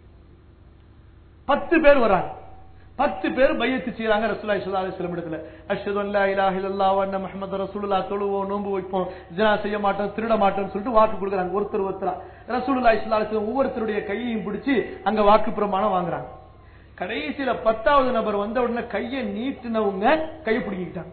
பத்து பேர் வராங்க பத்து பேர் பையத்து செய்யறாங்க ரசூலுல்லாஹி ஸல்லல்லாஹு அலைஹி வஸல்லம் இடத்துல அஷ்ஹது அன் லா இலாஹ இல்லல்லாஹ் வ அன்ன முஹம்மது ரசூலுல்லாஹ் தொழுவோம் நோன்பு வைப்போம் ஜினா செய்ய மாட்டோம் திருட மாட்டோம்னு சொல்லிட்டு வாக்கு கொடுக்குறாங்க ஒருத்தர் ஒருத்தரா ரசூலுல்லாஹி ஸல்லல்லாஹு அலைஹி வஸல்லம் ஒவ்வொருத்தருடைய கையையும் பிடிச்சு அங்க வாக்கு பிரமாணம் வாங்குறாங்க கடைசியில பத்தாவது நபர் வந்த உடனே கையை நீட்டினவங்க கையை பிடிக்கிட்டாங்க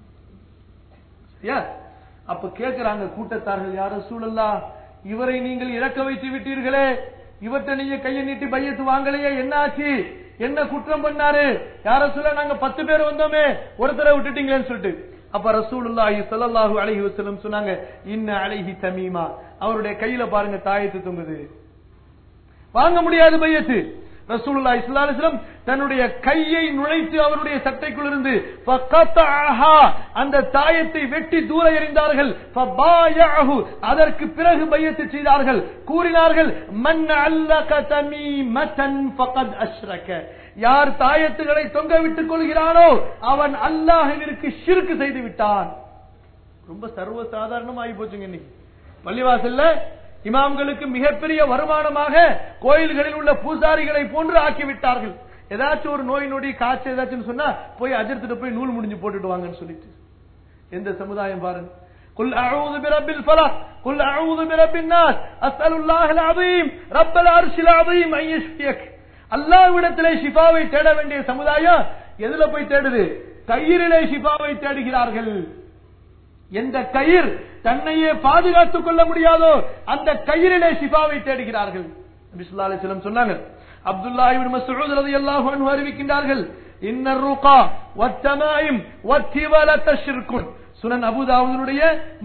சரியா அப்ப கேக்குறாங்க கூட்டத்தார்கள் யார சூழல்லா இவரை நீங்கள் இறக்க வைத்து விட்டீர்களே இவர்கிட்ட நீங்க கையை நீட்டி பையத்து வாங்கலையே என்ன ஆச்சு என்ன குற்றம் பண்ணாரு யார சொல்ல நாங்க பத்து பேர் வந்தோமே ஒருத்தரை விட்டுட்டீங்களேன்னு சொல்லிட்டு அப்ப ரசூலுல்லாஹி ஸல்லல்லாஹு அலைஹி வஸல்லம் சொன்னாங்க இன்ன அலைஹி தமீமா அவருடைய கையில பாருங்க தாயத்து தொங்குது வாங்க முடியாது பையத்து ரசூலுல்லாஹி ஸல்லல்லாஹு அலைஹி வஸல்லம் தன்னுடைய கையை நுழைத்து அவருடைய சட்டைக்குள் இருந்து ஃபகத்தஅஹா அந்த தாயத்தை வெட்டி தூர எறிந்தார்கள் ஃபபாயஅஹு அதற்கு பிறகு பையத்து செய்தார்கள் கூறினார்கள் மன் அல்லக தமீமத்தன் ஃபகத் அஷ்ரக யார் தாயத்துகளை தொங்க விட்டுக் கொள்கிறானோ அவன் அல்லாஹ்விற்கு ஷிர்க் செய்து விட்டான் ரொம்ப சர்வ சாதாரணமாகி போச்சுங்க இன்னைக்கு பள்ளிவாசல்ல இமாம்களுக்கு மிகப்பெரிய வருமானமாக கோயில்களில் உள்ள பூசாரிகளை போன்று ஆக்கிவிட்டார்கள் ஏதாச்சும் ஒரு நோய் நொடி காய்ச்சல் ஏதாச்சும் சொன்னா போய் அஜர்த்திட்டு போய் நூல் முடிஞ்சு போட்டுட்டு வாங்கன்னு சொல்லிட்டு எந்த சமுதாயம் பாருங்க قل أعوذ برب الفلق قل أعوذ برب الناس أسأل الله العظيم رب العرش العظيم أن يشفيك அல்லாஹ்விடத்திலே ஷிஃபாவை தேட வேண்டிய சமுதாயம் எதுல போய் தேடுது கயிறிலே ஷிஃபாவை தேடுகிறார்கள் எந்த கயிர் தன்னையே பாதுகாத்துக் கொள்ள முடியாதோ அந்த கயிறிலே ஷிஃபாவை தேடுகிறார்கள் நபி ஸல்லல்லாஹு அலைஹி வஸல்லம் சொன்னாங்க அப்துல்லாஹ் இப்னு மஸ்ஊத் ரலியல்லாஹு அன்ஹு அறிவிக்கின்றார்கள் இன்னர் ருகா வத்தமாயிம் வத்திவலத ஷிர்குன் சுனன் அபூ தாவூதுடைய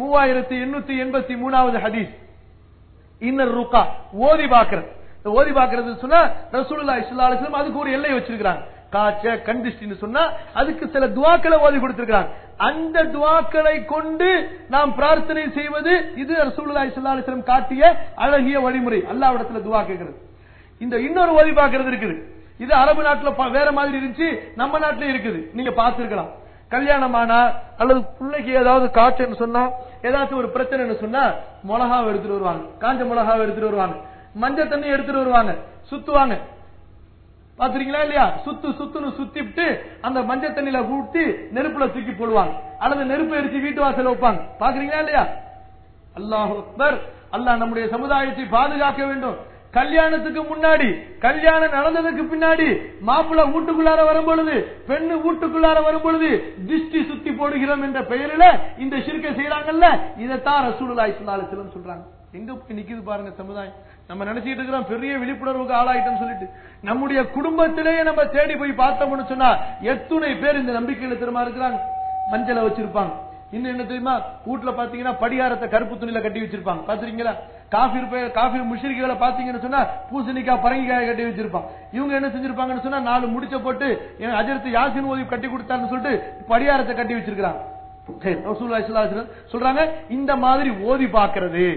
3883 வது ஹதீஸ் இன்னர் ருகா ஓதி பாக்குறது இந்த ஓதி பாக்குறது சொன்னா ரசூலுல்லாஹி ஸல்லல்லாஹு அலைஹி வஸல்லம் அதுக்கு ஒரு எல்லை வச்சிருக்காங்க காய்ச்ச கண்டிஸ்டின்னு சொன்னா அதுக்கு சில துவாக்களை ஓதி கொடுத்திருக்கிறாங்க அந்த துவாக்களை கொண்டு நாம் பிரார்த்தனை செய்வது இது ரசூலுல்லாஹி ஸல்லல்லாஹு அலைஹி வஸல்லம் காட்டிய அழகிய வழிமுறை அல்லாஹ்விடத்துல துவா கேட்கிறது இந்த இன்னொரு ஓதி பாக்குறது இருக்குது இது அரபு நாட்டுல ப- வேற மாதிரி இருந்துச்சு நம்ம நாட்டுல இருக்குது நீங்க பார்த்திருக்கலாம் கல்யாணமானா அல்லது பிள்ளைக்கு ஏதாவது காய்ச்சல்னு சொன்னா ஏதாச்சும் ஒரு பிரச்சனைன்னு சொன்னா மிளகாவை எடுத்துட்டு வருவாங்க காஞ்ச மிளகாவை எடுத்துட்டு வருவாங்க மஞ்சள் தண்ணி எடுத்துட்டு வருவாங்க சுத்துவாங்க பாத்துறீங்களா இல்லையா சுத்து சுத்துன்னு சுத்திட்டு அந்த மஞ்சள் தண்ணியில ஊட்டி நெருப்புல தூக்கி போடுவாங்க அல்லது நெருப்பு எரிச்சு வீட்டு வாசல்ல வைப்பாங்க பாக்குறீங்களா இல்லையா அல்லாஹ் அக்பர் அல்லாஹ் நம்முடைய சமுதாயத்தை பாதுகாக்க வேண்டும் கல்யாணத்துக்கு முன்னாடி கல்யாணம் நடந்ததுக்கு பின்னாடி மாப்பிள்ளை வீட்டுக்குள்ளார வரும் பொழுது பெண்ணு வீட்டுக்குள்ளார வரும் பொழுது திஷ்டி சுத்தி போடுகிறோம் என்ற பெயரில இந்த சிறுக்கை செய்யறாங்கல்ல இதைத்தான் ரசூலுல்லாஹி ஸல்லல்லாஹு அலைஹி வஸல்லம் சொல்றாங்க எங்க போய் நிக்குது பாருங்க சமுதாயம் நம்ம நினைச்சிட்டு இருக்கிறோம் பெரிய விழிப்புணர்வுக்கு ஆளாயிட்டோம் சொல்லிட்டு நம்முடைய குடும்பத்திலேயே நம்ம தேடி போய் பார்த்தோம்னு சொன்னா எத்துணை பேர் இந்த நம்பிக்கையில திரும்ப இருக்கிறாங்க மஞ்சளை வச்சிருப்பாங்க இன்னும் என்ன தெரியுமா வீட்டுல பாத்தீங்கன்னா படிகாரத்தை கருப்பு துணியில கட்டி வச்சிருப்பாங்க பாத்துறீங்களா காஃபி காஃபி முஷிரிக்கைகளை பாத்தீங்கன்னு சொன்னா பூசணிக்காய் பரங்கிக்காய் கட்டி வச்சிருப்பாங்க இவங்க என்ன செஞ்சிருப்பாங்கன்னு சொன்னா நாலு முடிச்ச போட்டு என் அஜரத்து யாசின் ஓதி கட்டி கொடுத்தாருன்னு சொல்லிட்டு படிகாரத்தை கட்டி வச்சிருக்காங்க சரி, ரசூலுல்லாஹி ஸல்லல்லாஹு அலைஹி வஸல்லம் சொல்றாங்க இந்த மாதிரி ஓதி பார்க்கிறது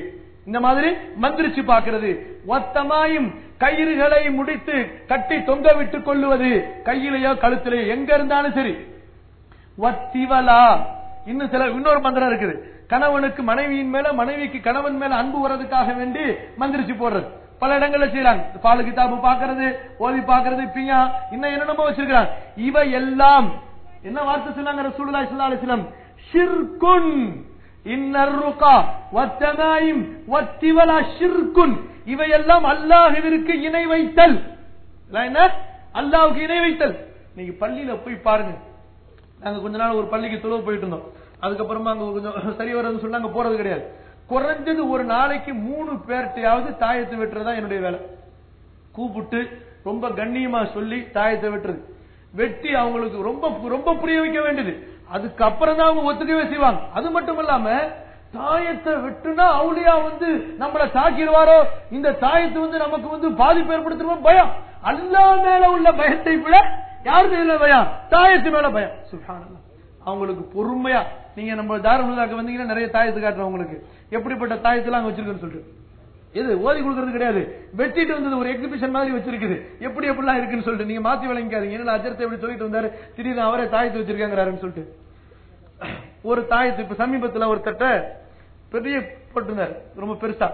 இந்த மாதிரி மந்திரிச்சு பார்க்கிறது ஒத்தமாயும் கயிறுகளை முடித்து கட்டி தொங்க விட்டுக் கொள்ளுவது கையிலேயோ கழுத்திலேயோ எங்க இருந்தாலும் சரி வத்திவலா இன்னும் சில இன்னொரு மந்திரம் இருக்குது கணவனுக்கு மனைவியின் மேல மனைவிக்கு கணவன் மேல அன்பு வர்றதுக்காக வேண்டி மந்திரிச்சு போடுறது பல இடங்கள்ல செய்யறாங்க பாலு கிதாபு பாக்குறது ஓதி பாக்குறது பியா இன்னும் என்னென்னமோ வச்சிருக்கிறாங்க இவை எல்லாம் என்ன வார்த்தை சொன்னாங்க ரசூலுல்லாஹி ஸல்லல்லாஹு அலைஹி வஸல்லம் ஷிர்குன் இன்னர்ருகா வத்தமாயிம் வத்திவலா ஷிர்குன் இவையெல்லாம் அல்லாஹ்விற்கு இணை வைத்தல் இதெல்லாம் என்ன அல்லாஹ்வுக்கு இணை வைத்தல் நீங்க பள்ளியில போய் பாருங்க நாங்க கொஞ்ச நாள் ஒரு பள்ளிக்கு தொழுவு போயிட்டு இருந்தோம் அதுக்கப்புறமா அங்க கொஞ்சம் சரி வர்றதுன்னு சொல்லி அங்க போறது கிடையாது குறைஞ்சது ஒரு நாளைக்கு மூணு பேர்ட்டையாவது தாயத்தை வெட்டுறதா என்னுடைய வேலை கூப்பிட்டு ரொம்ப கண்ணியமா சொல்லி தாயத்தை வெட்டுறது வெட்டி அவங்களுக்கு ரொம்ப ரொம்ப புரிய வைக்க வேண்டியது அதுக்கப்புறம் தான் அவங்க ஒத்துக்கவே செய்வாங்க அது மட்டும் இல்லாம தாயத்தை வெட்டுனா அவுளியா வந்து நம்மள தாக்கிடுவாரோ இந்த தாயத்தை வந்து நமக்கு வந்து பாதிப்பு ஏற்படுத்துறோம் பயம் அல்லா மேல உள்ள பயத்தை விட யார் மேல பயம் தாயத்து மேல பயம் சுல்ஹானல்லாஹ் அவங்களுக்கு பொறுமையா நீங்க நம்ம தாரமுல்லாக்கு வந்தீங்கன்னா நிறைய தாயத்து காட்டுறோம் உங்களுக்கு எப்படிப்பட்ட தாயத்தெல்லாம் அங்க வச்சிருக்குன்னு சொல்லிட்டு இது ஓதி கொடுக்கறது கிடையாது வெட்டிட்டு வந்தது ஒரு எக்ஸிபிஷன் மாதிரி வச்சிருக்குது எப்படி எப்படிலாம் இருக்குன்னு சொல்லிட்டு நீங்க மாத்தி விளங்காதீங்க என்ன அஜரத்தை எப்படி சொல்லிட்டு வந்தாரு திடீர்னு அவரே தாயத்து வச்சிருக்காங்கிறாருன்னு சொல்லிட்டு ஒரு தாயத்து இப்ப சமீபத்துல ஒரு தட்ட பெரிய போட்டிருந்தாரு ரொம்ப பெருசா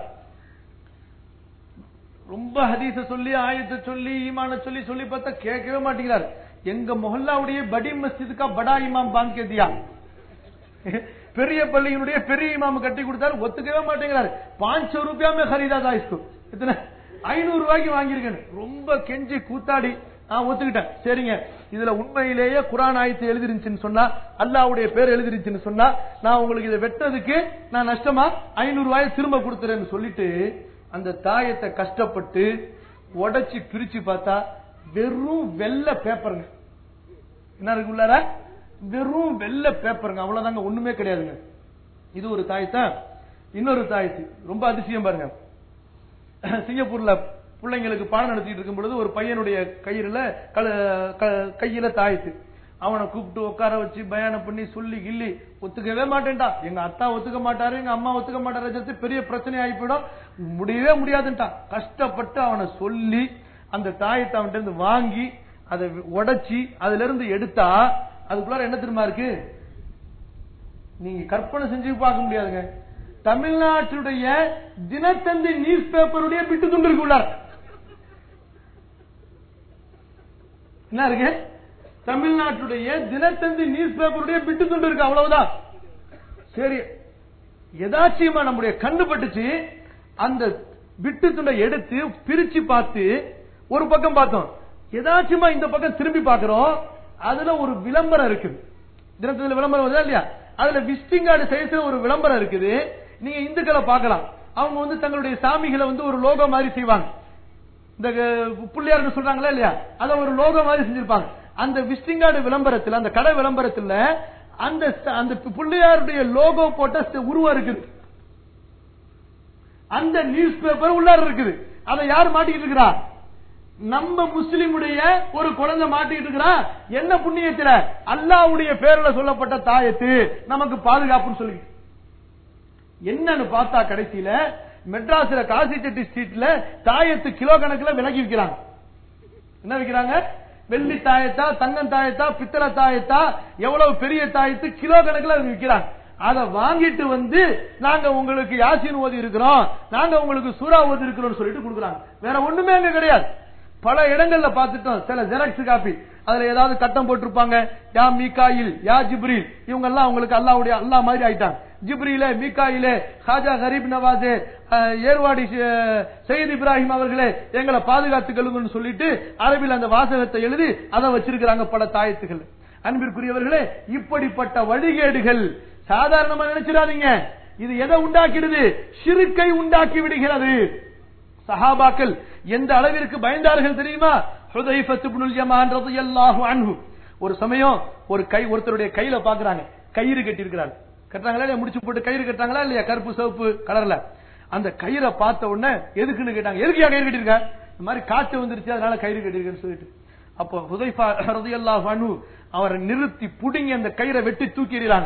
ரொம்ப ஹதீஸ சொல்லி ஆயத்தை சொல்லி ஈமான சொல்லி சொல்லி பார்த்தா கேட்கவே மாட்டேங்கிறார் எங்க மொஹல்லாவுடைய படி மஸ்ஜிதுக்கா படா இமாம் பாங்க கேதியா பெரிய பள்ளியினுடைய பெரிய இமாம் கட்டி கொடுத்தாரு ஒத்துக்கவே மாட்டேங்கிறாரு பாஞ்சோ ரூபாயுமே ஹரிதா தான் இஸ்கு எத்தனை ஐநூறு ரூபாய்க்கு வாங்கியிருக்கேன் ரொம்ப கெஞ்சி கூத்தாடி நான் ஒத்துக்கிட்டேன் சரிங்க இதுல உண்மையிலேயே குரான் ஆயத்து எழுதிருந்துச்சுன்னு சொன்னா அல்லாவுடைய பேர் எழுதிருச்சுன்னு சொன்னா நான் உங்களுக்கு இதை வெட்டதுக்கு நான் நஷ்டமா ஐநூறு ரூபாய் திரும்ப கொடுத்துறேன்னு சொல்லிட்டு அந்த தாயத்தை கஷ்டப்பட்டு உடைச்சு பிரிச்சு பார்த்தா வெறும் வெள்ளை பேப்பருங்க என்ன இருக்கு உள்ளார வெறும் வெள்ளை பேப்பருங்க அவ்வளவுதாங்க ஒண்ணுமே கிடையாதுங்க இது ஒரு தாயத்தை இன்னொரு தாயத்து ரொம்ப அதிசயம் பாருங்க சிங்கப்பூர்ல பிள்ளைங்களுக்கு பாடம் நடத்திட்டு இருக்கும் பொழுது ஒரு பையனுடைய கயிறுல கல- க- கையில தாயத்து அவனை கூப்பிட்டு உட்கார வச்சு பயானம் பண்ணி சொல்லி கிள்ளி ஒத்துக்கவே மாட்டேன்டா எங்க அத்தா ஒத்துக்க மாட்டாரு எங்க அம்மா ஒத்துக்க மாட்டாரு சொல்லிட்டு பெரிய பிரச்சனை ஆகி போயிடும் முடியவே முடியாதுன்ட்டான் கஷ்டப்பட்டு அவனை சொல்லி அந்த தாயத்தை அவன்கிட்ட இருந்து வாங்கி அதை உடைச்சி அதுல இருந்து எடுத்தா அதுக்குள்ளார என்ன தெரியுமா இருக்கு நீங்க கற்பனை செஞ்சு பார்க்க முடியாதுங்க தமிழ்நாட்டுடைய தினத்தந்தி நியூஸ் பேப்பருடைய பிட்டு துண்டு இருக்கு உள்ளார என்ன இருக்கு தமிழ்நாட்டுடைய தினத்தந்தி நியூஸ் பேப்பருடைய பிட்டு துண்டு இருக்கு அவ்வளவுதான் சரி எதாச்சியமா நம்முடைய கண்ணு பட்டுச்சு அந்த பிட்டு துண்டை எடுத்து பிரிச்சு பார்த்து ஒரு பக்கம் பார்த்தோம் எதாச்சுமா இந்த பக்கம் திரும்பி பார்க்கிறோம் அதுல ஒரு விளம்பரம் இருக்குது தினத்துல விளம்பரம் வருதா இல்லையா அதுல விசிட்டிங் கார்டு சைஸ்ல ஒரு விளம்பரம் இருக்குது நீங்க இந்துக்களை பார்க்கலாம் அவங்க வந்து தங்களுடைய சாமிகளை வந்து ஒரு லோகோ மாதிரி செய்வாங்க இந்த அஹ், புள்ளியார்னு சொல்றாங்களா இல்லையா அத ஒரு லோகோ மாதிரி செஞ்சிருப்பாங்க அந்த விசிட்டிங் கார்டு விளம்பரத்துல அந்த கடை விளம்பரத்துல அந்த ச- அந்த புள்ளியாருடைய லோகோ போட்ட ச- உருவம் இருக்குது அந்த நியூஸ் பேப்பர் உள்ளார இருக்குது அதை யார் மாட்டிக்கிட்டு இருக்கிறா நம்ம முஸ்லிமுடைய ஒரு குழந்தை மாட்டிக்கிட்டு இருக்கிறா என்ன புண்ணியத்துல அல்லாஹ்வுடைய பேர்ல சொல்லப்பட்ட தாயத்து நமக்கு பாதுகாப்புன்னு சொல்லி என்னன்னு பார்த்தா கடைசியில மெட்ராஸ்ல காசி செட்டி ஸ்ட்ரீட்ல தாயத்து கிலோ கணக்குல விலகி விற்கிறாங்க என்ன விக்கிறாங்க வெள்ளி தாயத்தா தங்கம் தாயத்தா பித்தளை தாயத்தா எவ்வளவு பெரிய தாயத்து கிலோ கணக்குல அது விக்கிறாங்க அத வாங்கிட்டு வந்து நாங்க உங்களுக்கு யாசின் ஓதி இருக்கிறோம் நாங்க உங்களுக்கு சூறா ஓதி இருக்கிறோம் சொல்லிட்டு கொடுக்குறாங்க வேற ஒண்ணுமே அங்க கிடையாது பல இடங்கள்ல பார்த்துட்டோம் சில ஜெராக்ஸ் காப்பி அதுல ஏதாவது கட்டம் போட்டிருப்பாங்க யா மீகாயில் யா ஜிப்ரீல் இவங்க எல்லாம் அவங்களுக்கு அல்லாவுடைய அல்லாஹ் மாதிரி ஆயிட்டாங்க ஜிப்ரீலே மீகாயிலே ஹாஜா கரீப் நவாஸே அஹ், ஏர்வாடி அஹ், சையத் இப்ராஹிம் அவர்களே எங்களை பாதுகாத்துக்கொள்ளுங்கன்னு சொல்லிட்டு அரபில் அந்த வாசகத்தை எழுதி அதை வச்சிருக்கிறாங்க பல தாயத்துகள் அன்பிற்குரியவர்களே இப்படிப்பட்ட வழிகேடுகள் சாதாரணமா நினைச்சிடாதீங்க இது எதை உண்டாக்கிடுது சிறுக்கை உண்டாக்கி விடுகிறது சஹாபாக்கள் எந்த அளவிற்கு பயந்தார்கள் தெரியுமா ஹுதைஃபத் இப்னுல் யமான் ரலியல்லாஹு அன்ஹு ஒரு சமயம் ஒரு கை ஒருத்தருடைய கையில பாக்குறாங்க கயிறு கட்டி இருக்கிறாங்க கட்டுறாங்களா இல்லையா முடிச்சு போட்டு கயிறு கட்டுறாங்களா இல்லையா கருப்பு சிவப்பு கலர்ல அந்த கயிறை பார்த்த உடனே எதுக்குன்னு கேட்டாங்க எதுக்குயா கயிறு கட்டிருக்க இந்த மாதிரி காய்ச்சல் வந்துருச்சு அதனால கயிறு கட்டிருக்கேன்னு சொல்லிட்டு அப்போ ஹுதைஃபா ரலியல்லாஹு அன்ஹு அவரை நிறுத்தி புடுங்கி அந்த கயிறை வெட்டி தூக்கி எறிகிறாங்க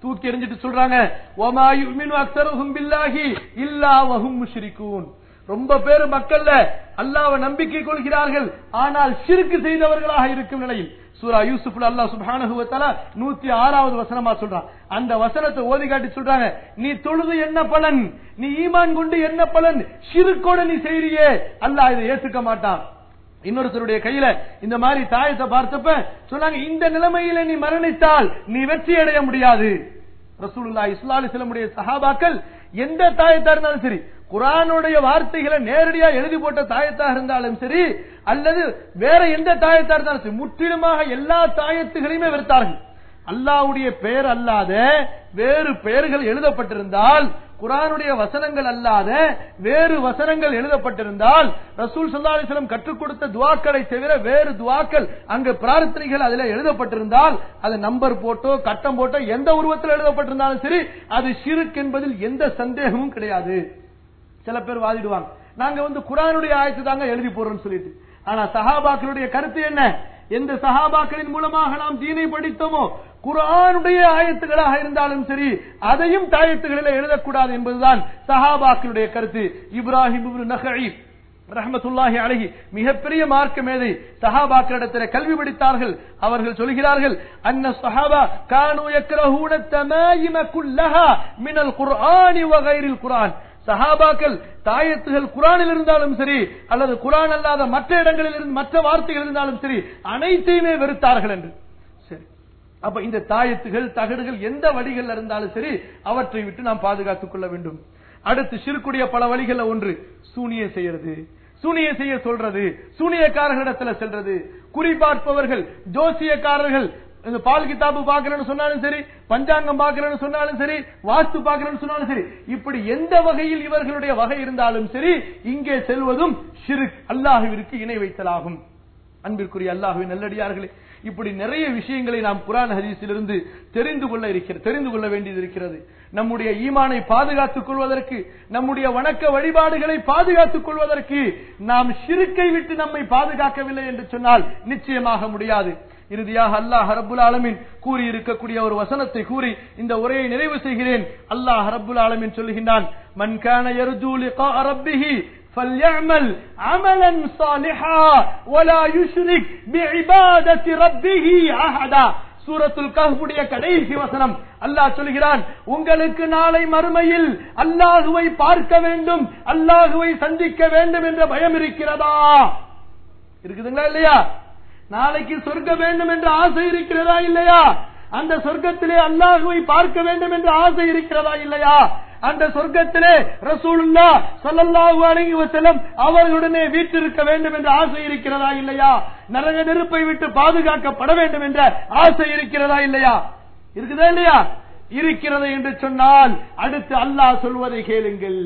தூக்கி எறிஞ்சிட்டு சொல்றாங்க ஒமா யுமினு அக்ஸருஹும் பில்லாஹி இல்லா வஹும் முஷ்ரிகூன் ரொம்ப பேர் மக்கள்ல அல்லாஹ்வை நம்பிக்கை கொள்கிறார்கள் ஆனால் ஷிர்க் செய்தவர்களாக இருக்கும் நிலையில் சூரா யூசுப்ல அல்லாஹ் சுப்ஹானஹு வ தஆலா 106வது வசனமா சொல்றான் அந்த வசனத்தை ஓதி காட்டி சொல்றாங்க நீ தொழுது என்ன பலன் நீ ஈமான் கொண்டு என்ன பலன் ஷிர்க்கோட நீ செய்றியே அல்லாஹ் இதை ஏத்துக்க மாட்டான் இன்னொருத்தருடைய கையில இந்த மாதிரி தாயத்தை பார்த்தப்ப சொன்னாங்க இந்த நிலைமையில நீ மரணித்தால் நீ வெற்றி அடைய முடியாது ரசூலுல்லாஹி ஸல்லல்லாஹு அலைஹி வஸல்லமுடைய சஹாபாக்கள் எந்த தாயத்தா இருந்தாலும் சரி குரானுடைய வார்த்தைகளை நேரடியா எழுதி போட்ட தாயத்தாக இருந்தாலும் சரி அல்லது வேற எந்த தாயத்தா இருந்தாலும் சரி முற்றிலுமாக எல்லா தாயத்துகளையுமே வெறுத்தார்கள் அல்லாஹ்வுடைய பெயர் அல்லாத வேறு பெயர்கள் எழுதப்பட்டிருந்தால் குரானுடைய வசனங்கள் அல்லாத வேறு வசனங்கள் எழுதப்பட்டிருந்தால் ரசூல் ஸல்லல்லாஹு அலைஹி வஸல்லம் கற்றுக் கொடுத்த துஆக்களை தவிர வேறு துஆக்கள் அங்கு பிரார்த்தனைகள் அதில் எழுதப்பட்டிருந்தால் அது நம்பர் போட்டோ கட்டம் போட்டோ எந்த உருவத்தில் எழுதப்பட்டிருந்தாலும் சரி அது ஷிர்க் என்பதில் எந்த சந்தேகமும் கிடையாது சில பேர் வாதிடுவாங்க நாங்க வந்து குரானுடைய ஆயத்து தாங்க எழுதி போடுறோம்னு சொல்லிட்டு ஆனா சஹாபாக்களுடைய கருத்து என்ன எந்த சஹாபாக்களின் மூலமாக நாம் தீனை படித்தோமோ குரானுடைய ஆயத்துகளாக இருந்தாலும் சரி அதையும் தாயத்துகளில் எழுதக்கூடாது என்பதுதான் சஹாபாக்களுடைய கருத்து இப்ராஹிம் இப்னு நஹீ ரஹமத்துல்லாஹி அழகி மிகப்பெரிய மார்க்க மேதை சஹாபாக்களிடத்தில் கல்வி படித்தார்கள் அவர்கள் சொல்கிறார்கள் அன்ன சஹாபா கானு யக்ரஹூன தமாயிம குல்லஹா மினல் குர்ஆனி வ கைரில் குர்ஆன் சஹாபாக்கள் தாயத்துகள் குரானில் இருந்தாலும் சரி அல்லது குரான் அல்லாத மற்ற இடங்களில் இருந்து மற்ற வார்த்தைகள் இருந்தாலும் சரி அனைத்தையுமே வெறுத்தார்கள் என்று சரி அப்ப இந்த தாயத்துகள் தகடுகள் எந்த வழிகள் இருந்தாலும் சரி அவற்றை விட்டு நாம் பாதுகாத்துக் கொள்ள வேண்டும் அடுத்து சிறுக்குடைய பல வழிகள்ல ஒன்று சூனிய செய்யறது சூனிய செய்ய சொல்றது சூனியக்காரர்களிடத்துல செல்றது குறிபார்ப்பவர்கள் ஜோசியக்காரர்கள் இந்த பால் கிதாபு பாக்குறேன்னு சொன்னாலும் சரி பஞ்சாங்கம் பாக்குறேன்னு சொன்னாலும் சரி வாஸ்து பாக்குறேன்னு சொன்னாலும் சரி இப்படி எந்த வகையில் இவர்களுடைய வகை இருந்தாலும் சரி இங்கே செல்வதும் ஷிருக் அல்லாஹுவிற்கு இணை வைத்தலாகும் அன்பிற்குரிய அல்லாஹுவின் நல்லடியார்களே இப்படி நிறைய விஷயங்களை நாம் குரான் ஹதீஸிலிருந்து தெரிந்து கொள்ள இருக்கிறது தெரிந்து கொள்ள வேண்டியது இருக்கிறது நம்முடைய ஈமானை பாதுகாத்துக் கொள்வதற்கு நம்முடைய வணக்க வழிபாடுகளை பாதுகாத்துக் கொள்வதற்கு நாம் ஷிருக்கை விட்டு நம்மை பாதுகாக்கவில்லை என்று சொன்னால் நிச்சயமாக முடியாது இறுதியாக அல்லாஹ் ரப்புல் ஆலமின் கூறி இருக்கக்கூடிய ஒரு வசனத்தை கூறி இந்த உரையை நிறைவு செய்கிறேன் அல்லாஹ் ரப்புல் ஆலமின் சொல்லுகின்றான் மன் கான யர்ஜூ லிகா ரப்பிஹி فليعمل عملا صالحا ولا يشرك بعبادة ربه أحدا சூரத்துல் கஹ்புடைய கடைசி வசனம் அல்லாஹ் சொல்கிறான் உங்களுக்கு நாளை மறுமையில் அல்லாஹுவை பார்க்க வேண்டும் அல்லாஹுவை சந்திக்க வேண்டும் என்ற பயம் இருக்கிறதா இருக்குதுங்களா இல்லையா நாளைக்கு சொர்க்க வேண்டும் என்ற ஆசை இருக்கிறதா இல்லையா அந்த சொர்க்கத்திலே அல்லாஹுவை பார்க்க வேண்டும் என்ற ஆசை இருக்கிறதா இல்லையா அந்த சொர்க்கத்திலே ரசூலுல்லா ஸல்லல்லாஹு அலைஹி வஸல்லம் அவர்களுடனே வீற்றிருக்க வேண்டும் என்ற ஆசை இருக்கிறதா இல்லையா நரக நெருப்பை விட்டு பாதுகாக்கப்பட வேண்டும் என்ற ஆசை இருக்கிறதா இல்லையா இருக்குதா இல்லையா இருக்கிறது என்று சொன்னால் அடுத்து அல்லாஹ் சொல்வதை கேளுங்கள்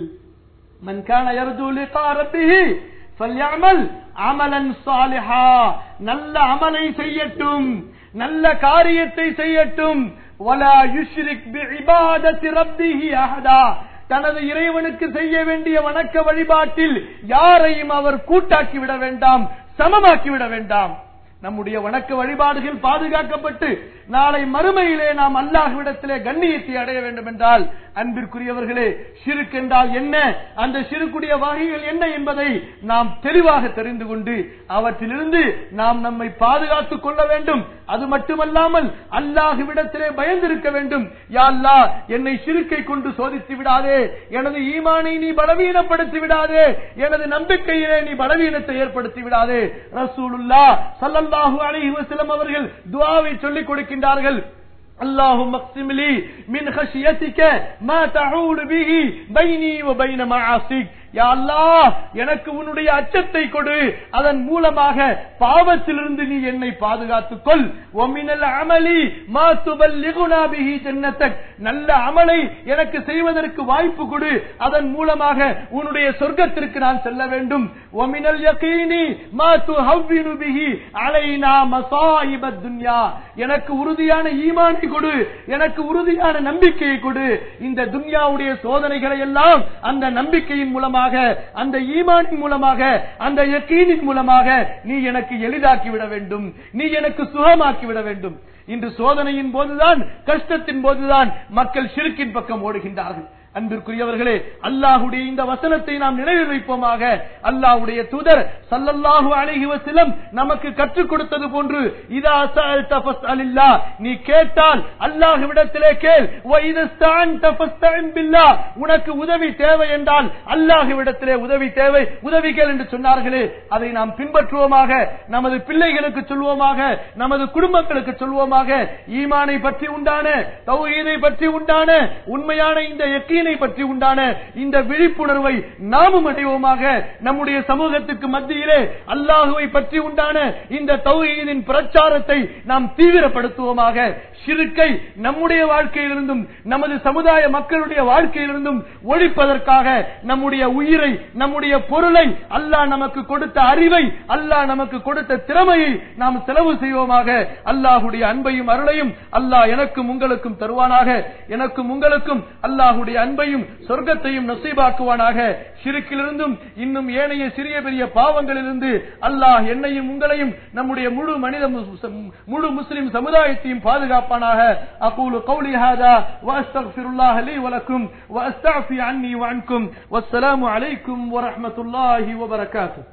மன் கான யர்ஜூ லிகா ரப்பிஹி ஃபல்யஅமல் அமலன் சாலிஹா நல்ல அமலை செய்யட்டும் நல்ல காரியத்தை செய்யட்டும் வலா யுஷ்ரிக் பிஇபாதத்தி ரப்பிஹி அஹதா தனது இறைவனுக்கு செய்ய வேண்டிய வணக்க வழிபாட்டில் யாரையும் அவர் கூட்டாக்கி விட வேண்டாம் சமமாக்கி விட வேண்டாம் நம்முடைய வணக்க வழிபாடுகள் பாதுகாக்கப்பட்டு நாளை மறுமையிலே நாம் அல்லாஹ்விடத்திலே கண்ணியத்தை அடைய வேண்டும் என்றால் அன்பிற்குரியவர்களே ஷிருக் என்றால் என்ன அந்த ஷிருக்குடைய வகைகள் என்ன என்பதை நாம் தெளிவாக தெரிந்து கொண்டு அவற்றிலிருந்து நாம் நம்மை பாதுகாத்துக் கொள்ள வேண்டும் அது மட்டுமல்லாமல் அல்லாஹுவிடத்திலே பயந்திருக்க வேண்டும் யா அல்லாஹ் என்னை ஷிருக்கை கொண்டு சோதித்து விடாதே எனது ஈமானை நீ பலவீனப்படுத்தி விடாதே எனது நம்பிக்கையிலே நீ பலவீனத்தை ஏற்படுத்தி விடாதே ரசூலுல்லா சல்லல்லாஹு அலைஹி வஸல்லம் அவர்கள் துஆவை சொல்லிக் கொடுக்கின்றார்கள் اللهم اقسم لي من خشيتك ما تعول به بيني وبين معاصيك யா அல்லாஹ் எனக்கு உன்னுடைய அச்சத்தை கொடு அதன் மூலமாக பாவத்திலிருந்து நீ என்னை பாதுகாத்துக் கொள் ஒமினல் அமலி மா துபல்லிகுனா பிஹி ஜன்னத்தக் நல்ல அமலை எனக்கு செய்வதற்கு வாய்ப்பு கொடு அதன் மூலமாக உன்னுடைய சொர்க்கத்திற்கு நான் செல்ல வேண்டும் ஒமினல் யகீனி மா துஹவ்வினு பிஹி அலைனா மசாயிபத் துன்யா எனக்கு உறுதியான ஈமானை கொடு எனக்கு உறுதியான நம்பிக்கையை கொடு இந்த துன்யாவுடைய சோதனைகளை எல்லாம் அந்த நம்பிக்கையின் மூலமாக அந்த ஈமானின் மூலமாக அந்த யக்கீனின் மூலமாக நீ எனக்கு எளிதாக்கி விட வேண்டும் நீ எனக்கு சுகமாக்கி விட வேண்டும் இன்று சோதனையின் போதுதான் கஷ்டத்தின் போதுதான் மக்கள் ஷிருக்கின் பக்கம் ஓடுகின்றார்கள் அன்பிற்குரியவர்களே அல்லாஹுடைய இந்த வசனத்தை நாம் நினைவில் வைப்போமாக அல்லாஹுடைய தூதர் சல்லல்லாஹு அலைஹி வஸல்லம் நமக்கு கற்றுக் கொடுத்தது போன்று இதா சஅல்த ஃபஸ்அலில்லா நீ கேட்டால் அல்லாஹ்விடத்திலே கேள் வ இதா ஸ்தஅன்த ஃபஸ்தஇன் பில்லாஹ் உனக்கு உதவி தேவை என்றால் அல்லாஹ்விடத்திலே உதவி தேவை உதவி கேள் என்று சொன்னார்களே அதை நாம் பின்பற்றுவோமாக நமது பிள்ளைகளுக்கு சொல்வோமாக நமது குடும்பங்களுக்கு சொல்வோமாக ஈமானை பற்றி உண்டான தௌஹீதை பற்றி உண்டான உண்மையான இந்த யக்கீனை பற்றி உண்டான இந்த விழிப்புணர்வை நாமும் அடைவோமாக நம்முடைய சமூகத்துக்கு மத்தியிலே அல்லாஹுவை பற்றி உண்டான இந்த தௌஹீதின் பிரச்சாரத்தை நாம் தீவிரப்படுத்துவோமாக ஷிருக்கை நம்முடைய வாழ்க்கையிலிருந்தும் நமது சமுதாய மக்களுடைய வாழ்க்கையிலிருந்தும் ஒழிப்பதற்காக நம்முடைய உயிரை நம்முடைய பொருளை அல்லாஹ் நமக்கு கொடுத்த அறிவை அல்லாஹ் நமக்கு கொடுத்த திறமையை நாம் செலவு செய்வோமாக அல்லாஹுடைய அன்பையும் அருளையும் அல்லாஹ் எனக்கும் உங்களுக்கும் தருவானாக எனக்கும் உங்களுக்கும் அல்லாஹுடைய அன்பையும் சொர்க்கத்தையும் நசீபாக்குவானாக ஷிருக்கிலிருந்தும் இன்னும் ஏனைய சிறிய பெரிய பாவங்களிலிருந்து அல்லாஹ் என்னையும் உங்களையும் நம்முடைய முழு மனித மு- முழு முஸ்லிம் சமுதாயத்தையும் பாதுகாப்பானாக அகூலு கௌலி ஹாதா வஅஸ்தக்ஃபிருல்லாஹ லீ வலக்கும் வஅஸ்தஃபி அன்னி வஅன்கும் வஸ்ஸலாமு அலைக்கும் வரஹ்மத்துல்லாஹி வபரகாத்துஹு